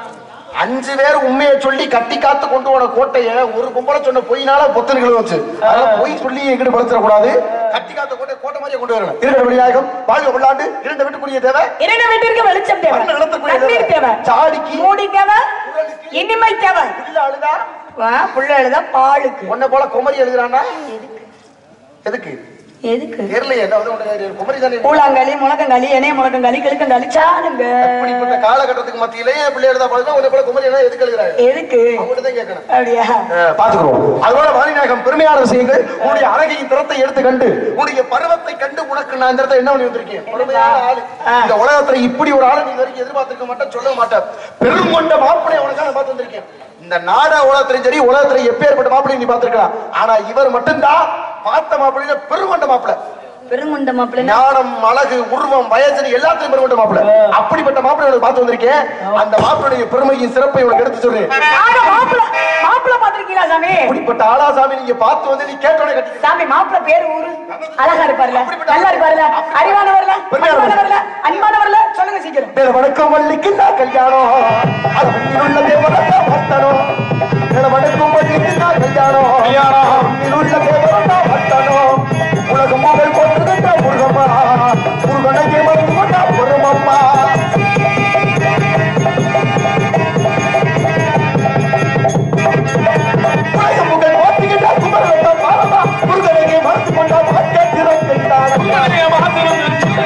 அஞ்சு பேர் உண்மையை சொல்லி கட்டி காத்து கொண்டு போன கோட்டைய ஒரு பொம்பளை சொன்ன பொய்னால பொத்தன்கள் வச்சு அதனால பொய் சொல்லி எங்கிட்டு படுத்தக்கூடாது கட்டி காத்த கோட்டை கோட்டை மாதிரியே கொண்டு வரணும் இருக்கிற விநாயகம் வாழ்க விளையாண்டு இரண்டு வீட்டுக்குரிய தேவை இரண்டு வீட்டிற்கு வெளிச்சம் தேவை மண்ணு நிலத்துக்குரிய தண்ணீர் தேவை சாடிக்கு மூடி தேவை இனிமை தேவை இல்ல அழுதா வா, புள்ள எழுத பாலுக்கு உன்னை போல குமரி எழுதுறானா எதுக்கு எதுக்கு தெரியலையே என்ன வந்து உனக்கு குமரி தானே பூலாங்காளி முழக்கங்காளி இணைய முழக்கங்காளி கிழக்கங்காளி சாணுங்க இப்படிப்பட்ட காலகட்டத்துக்கு மத்தியிலே பிள்ளை எழுதா பழக்கம் உன்னை போல குமரி என்ன எதுக்கு எழுதுறாங்க எதுக்கு அவங்ககிட்ட தான் கேட்கணும் அப்படியா பாத்துக்கிறோம் அதோட வாணிநாயகம் பெருமையான விஷயங்கள் உன்னுடைய அழகையின் திறத்தை எடுத்து கண்டு உன்னுடைய பருவத்தை கண்டு உனக்கு நான் இந்த இடத்துல என்ன பண்ணி வந்திருக்கேன் பெருமையான ஆளு இந்த உலகத்துல இப்படி ஒரு ஆளை நீ இது வரைக்கும் எதிர்பார்த்திருக்க மாட்டேன் சொல்ல மாட்டேன் பெரும் கொண்ட மாப்பிளை உனக்காக பார்த்து வந்திருக்கேன் இந்த நாட உலகத்திலையும் சரி உலகத்துல எப்பேற்பட்ட மாப்பிளை நீ பார்த்திருக்கலாம் ஆனா இவர் மட்டும்தான் பார்த்த மாப்பிள்ளையில பெருங்கொண்ட மாப்பிளை பெருங்குண்ட மாப்பிள்ளை ஞானம் அழகு உருவம் வயசு எல்லாத்தையும் பெருங்கொண்ட மாப்பிளை அப்படிப்பட்ட மாப்பிளை உனக்கு பார்த்து வந்திருக்கேன் அந்த மாப்பிளுடைய பெருமையின் சிறப்பை உனக்கு எடுத்து சொல்றேன் ஆக மாப்பிள்ள மாப்பிள்ள பாத்திருக்கீங்களா சாமி இப்படிப்பட்ட ஆளாசாமி நீங்க பார்த்து வந்து நீ கேட்டோட கட்டி சாமி மாப்பிள்ள பேரு ஊரு அழகா இருப்பாருல நல்லா இருப்பாருல அறிவானவர்ல அறிவானவர்ல அன்பானவர்ல சொல்லுங்க சீக்கிரம் மேல வணக்கம் வள்ளிக்கு நான் கல்யாணம் அது மண்ணில் உள்ள தேவரத்தா பத்தனம் மேல வணக்கம் வள்ளிக்கு நான் கல்யாணம் மண்ணில் உள்ள தேவரத்தா பத்தனம் உலகம் புகழ் போட்டுக்கிட்ட முருகம்மா முருகனைக்கு மருந்து கொண்டா பொறுமம்மா உலகம் புகழ் போட்டுக்கிட்ட குமரத்தா பாரதா முருகனைக்கு மருந்து கொண்டா வாழ்க்கை திறக்கின்றான் உங்களைய மாத்திரம்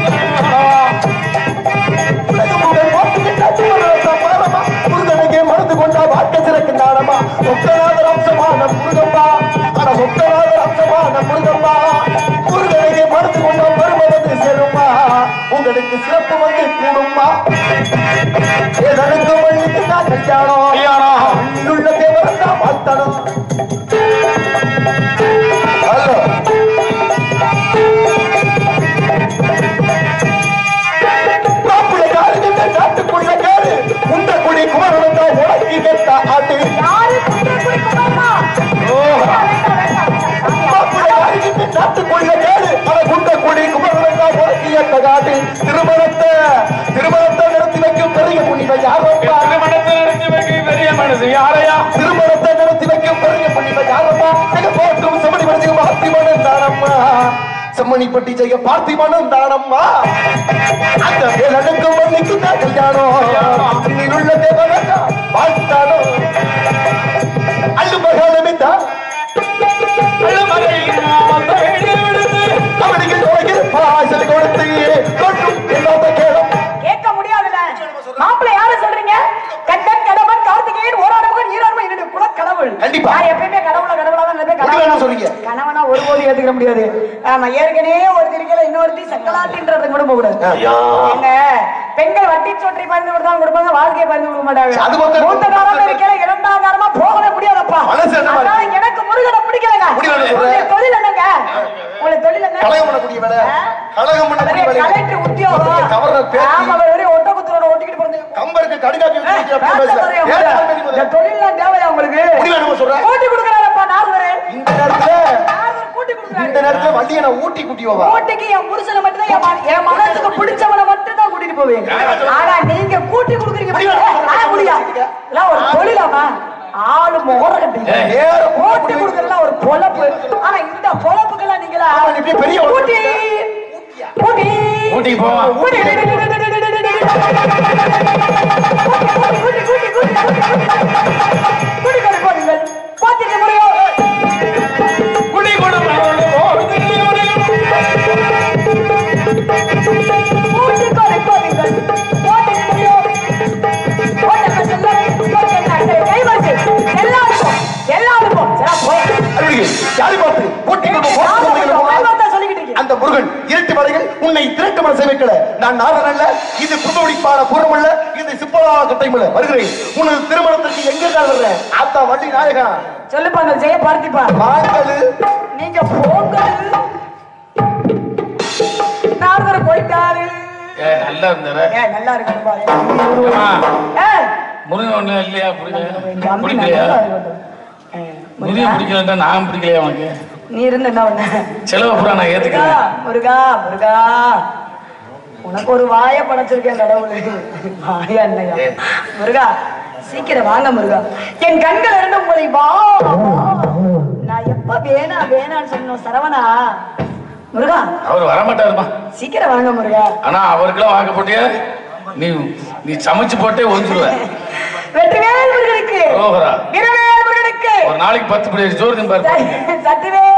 உலகமுடன் போட்டுக்கிட்ட திருமணத்தை பாரமா, முருகனுக்கே மறந்து கொண்டா வாழ்க்கை சிறக்கின்றானம்மா. முக்தநாதர் அம்சமான முருகம்மா, அட முக்தநாதர் அம்சமான முருகம்மா. முருகனுக்கே மறந்து கொண்டா வருவது சேரும்மா. உங்களுக்கு சிறப்பு வந்து கூடும்மா ஏதனுக்கு வள்ளிக்கு நான் கல்யாணம் கல்யாணம். உள்ள தேவரன் தான் வாழ்த்தணும் ஹலோ மாப்பிள்ளை யாருக்கிட்ட நாட்டுக்குள்ள கேளு உண்ட குடி குமரன் தான் உனக்கு கெட்ட ஆட்டு யாரு குன்றக்குடி குமரனா? மாப்பிள்ளை யாருக்கிட்ட நாட்டுக்குள்ள கேளு அவ குண்ட குடி குமரன் தான் உனக்கு கெட்ட காட்டு திருமணத்தை திருமணத்தை நிறுத்தி வைக்கும் பெரிய புண்ணியம் யாரப்பா திருமணத்தை நடத்தி வைக்க பெரிய மனசு யாரையா திருமணத்தை நிறுத்தி வைக்கும் பெரிய புண்ணியம் யாரப்பா மிக போற்றும் செம்மணி படுத்தி பார்த்திபனும் தானம்மா செம்மணி பட்டி செய்ய பார்த்திபனும் தானம்மா அந்த வேலனுக்கு மண்ணிக்கு தான் கல்யாணம் நீருள்ள தேவனக்கா வாழ்த்தானோ அள்ளு மகாலமே தான் அழுமலையில் நாமம் தேடி விடுத்து அவனுக்கு உனக்கு பாசல் கொடுத்து தொட்டும் எல்லாத்த கேளும் கேட்க முடியாதுல்ல மாப்பிள்ளை யாரு சொல்றீங்க கண்டன் கடவன் கார்த்திகேயன் ஆமா ஏற்கனவே ஒருத்தி இருக்கல இன்னொருத்தி சக்கலாத்தின்றது கூட போக கூடாது ஐயா. ஏங்க, பெண்கள் வட்டி சொற்றி பறிந்து கொடுத்தா கொடுப்பாங்க வாழ்க்கையை பறிந்து கொடுக்க மாட்டாங்க அது வந்து- மூத்த காலம் இருக்கல இரண்டாம் காலமா போகவே முடியாதப்பா மனசு என்ன மாதிரி? அதனால எனக்கு முருகனை பிடிக்கலங்க முடியல சொல்ற. உங்களுடைய தொழில் என்னங்க உங்களுடைய தொழில் என்ன கலகம் பண்ணக்கூடிய வேலை ஆ? கலகம் பண்ணக்கூடிய வேலை கலெக்டர் உத்தியோகம் கவர்ற பேச்சு ஆமா அவர் வெறும் ஒட்ட குத்துறோட ஒட்டிக்கிட்டு பிறந்தேன் கம்பருக்கு கடுகாப்பி ஏய், வச்சு அப்படி பேச பேசுற. தெரியும் ஏன் உங்களுக்கு. தாழ்மை நீ இந்த முதல்ல? தொழில்லாம் தேவையா உங்களுக்கு முடிவு என்னமோ சொல்ற? கூட்டி கொடுக்கறாரப்பா நால்வரு இந்த நேரத்துல நால்வர் கூட்டி இந்த கொடுக்கறாரு நேரத்துல வண்டியை நான் ஊட்டி குட்டியோவா கூட்டிக்கு என் புருஷனை மட்டும் தான் என் மன- என் மனசுக்கு பிடிச்சவனை மட்டும் தான் கூட்டிட்டு போவேன் ஆனா நீங்க கூட்டி கொடுக்குறீங்க முடியா? ஆ, முடியா எல்லாம் ஒரு தொழிலாமா ஆளு முகர கட்டிங்க நேரம் கூட்டி கொடுக்கறதுலாம் ஒரு பொழப்பு ஆனா இந்த பொழப்புக்கெல்லாம் நீங்களா ஆமா, நீ இப்படி பெரிய ஒரு- கூட்டி கூட்டி ஊட்டிக்கு போவா. கூட்டி கூட்டி கூட்டி கூட்டி கூட்டி கூட்டி போடுங்கள் பாத்திருக்க முடியும் குடி கொடுப்பவளோ, ஓடுதில்லை. கூட்டி கொலை கோவிங்கள் போட்டிருக்க முடியும் ஓட்டப்ப செல்லரை யோக்கிய நாட்களை கைவரிசை எல்லாருக்கும் எல்லாருக்கும் சரா போய் அருள்கள், யாரை பார்த்து ஊட்டி கொடுப்ப போட்டு நானும் கொண்டிருக்கிற போது, கைவரிசை சொல்லிக்கிட்டு இருக்கேன் அந்த முருகன் இருட்டு மலைகள் உன்னை திரட்டு மனசை வைக்கல நான் நாதன் அல்ல இது புதுவடிப்பான பூர்வம் அல்ல இது சிப்பலா கட்டையும் அல்ல வருகிறேன் உனது திருமணத்திற்கு எங்க நான் வர்றேன் ஆத்தா வள்ளி நாயகா சொல்லுப்பா அந்த ஜெய பார்த்திப்பா வாங்கலு நீங்க போங்க நாரதர் போயிட்டாரு ஏ, நல்லா இருந்தாரு ஏ நல்லா இருக்கு பாரு. ஆமா. ஏய், முருகன் ஒண்ணு இல்லையா பிடிக்கல எங்க அம்மி பிடிக்கலையா நல்லா இருக்கட்டும். ஏய், முருகன் பிடிக்கலன்டா நான் பிடிக்கலையா உனக்கு நீ இருந்து என்ன பண்ண செலவு பூரா நான் முருகா ஏத்துக்கிறேன் முருகா முருகா உனக்கு ஒரு வாய படைச்சிருக்கேன் கடவுளே வாயா என்னையா முருகா சீக்கிரம் வாங்க முருகா என் கண்கள் இருந்து உங்களை வா வா. நான் எப்ப வேணா வேணான்னு சொன்னோம் சரவணா முருகா அவர் வரமாட்டாருமா சீக்கிரம் வாங்க முருகா ஆனா அவருக்கெல்லாம் வாங்க போட்டியா நீ நீ சமைச்சு போட்டே ஒழிஞ்சிருவ வெற்றிவேல் முருகனுக்கு ஓஹரா வீரவேல் முருகனுக்கு ஒரு நாளைக்கு பத்து பிளேட் சோறு திம்பாரு ச- சத்திவேல்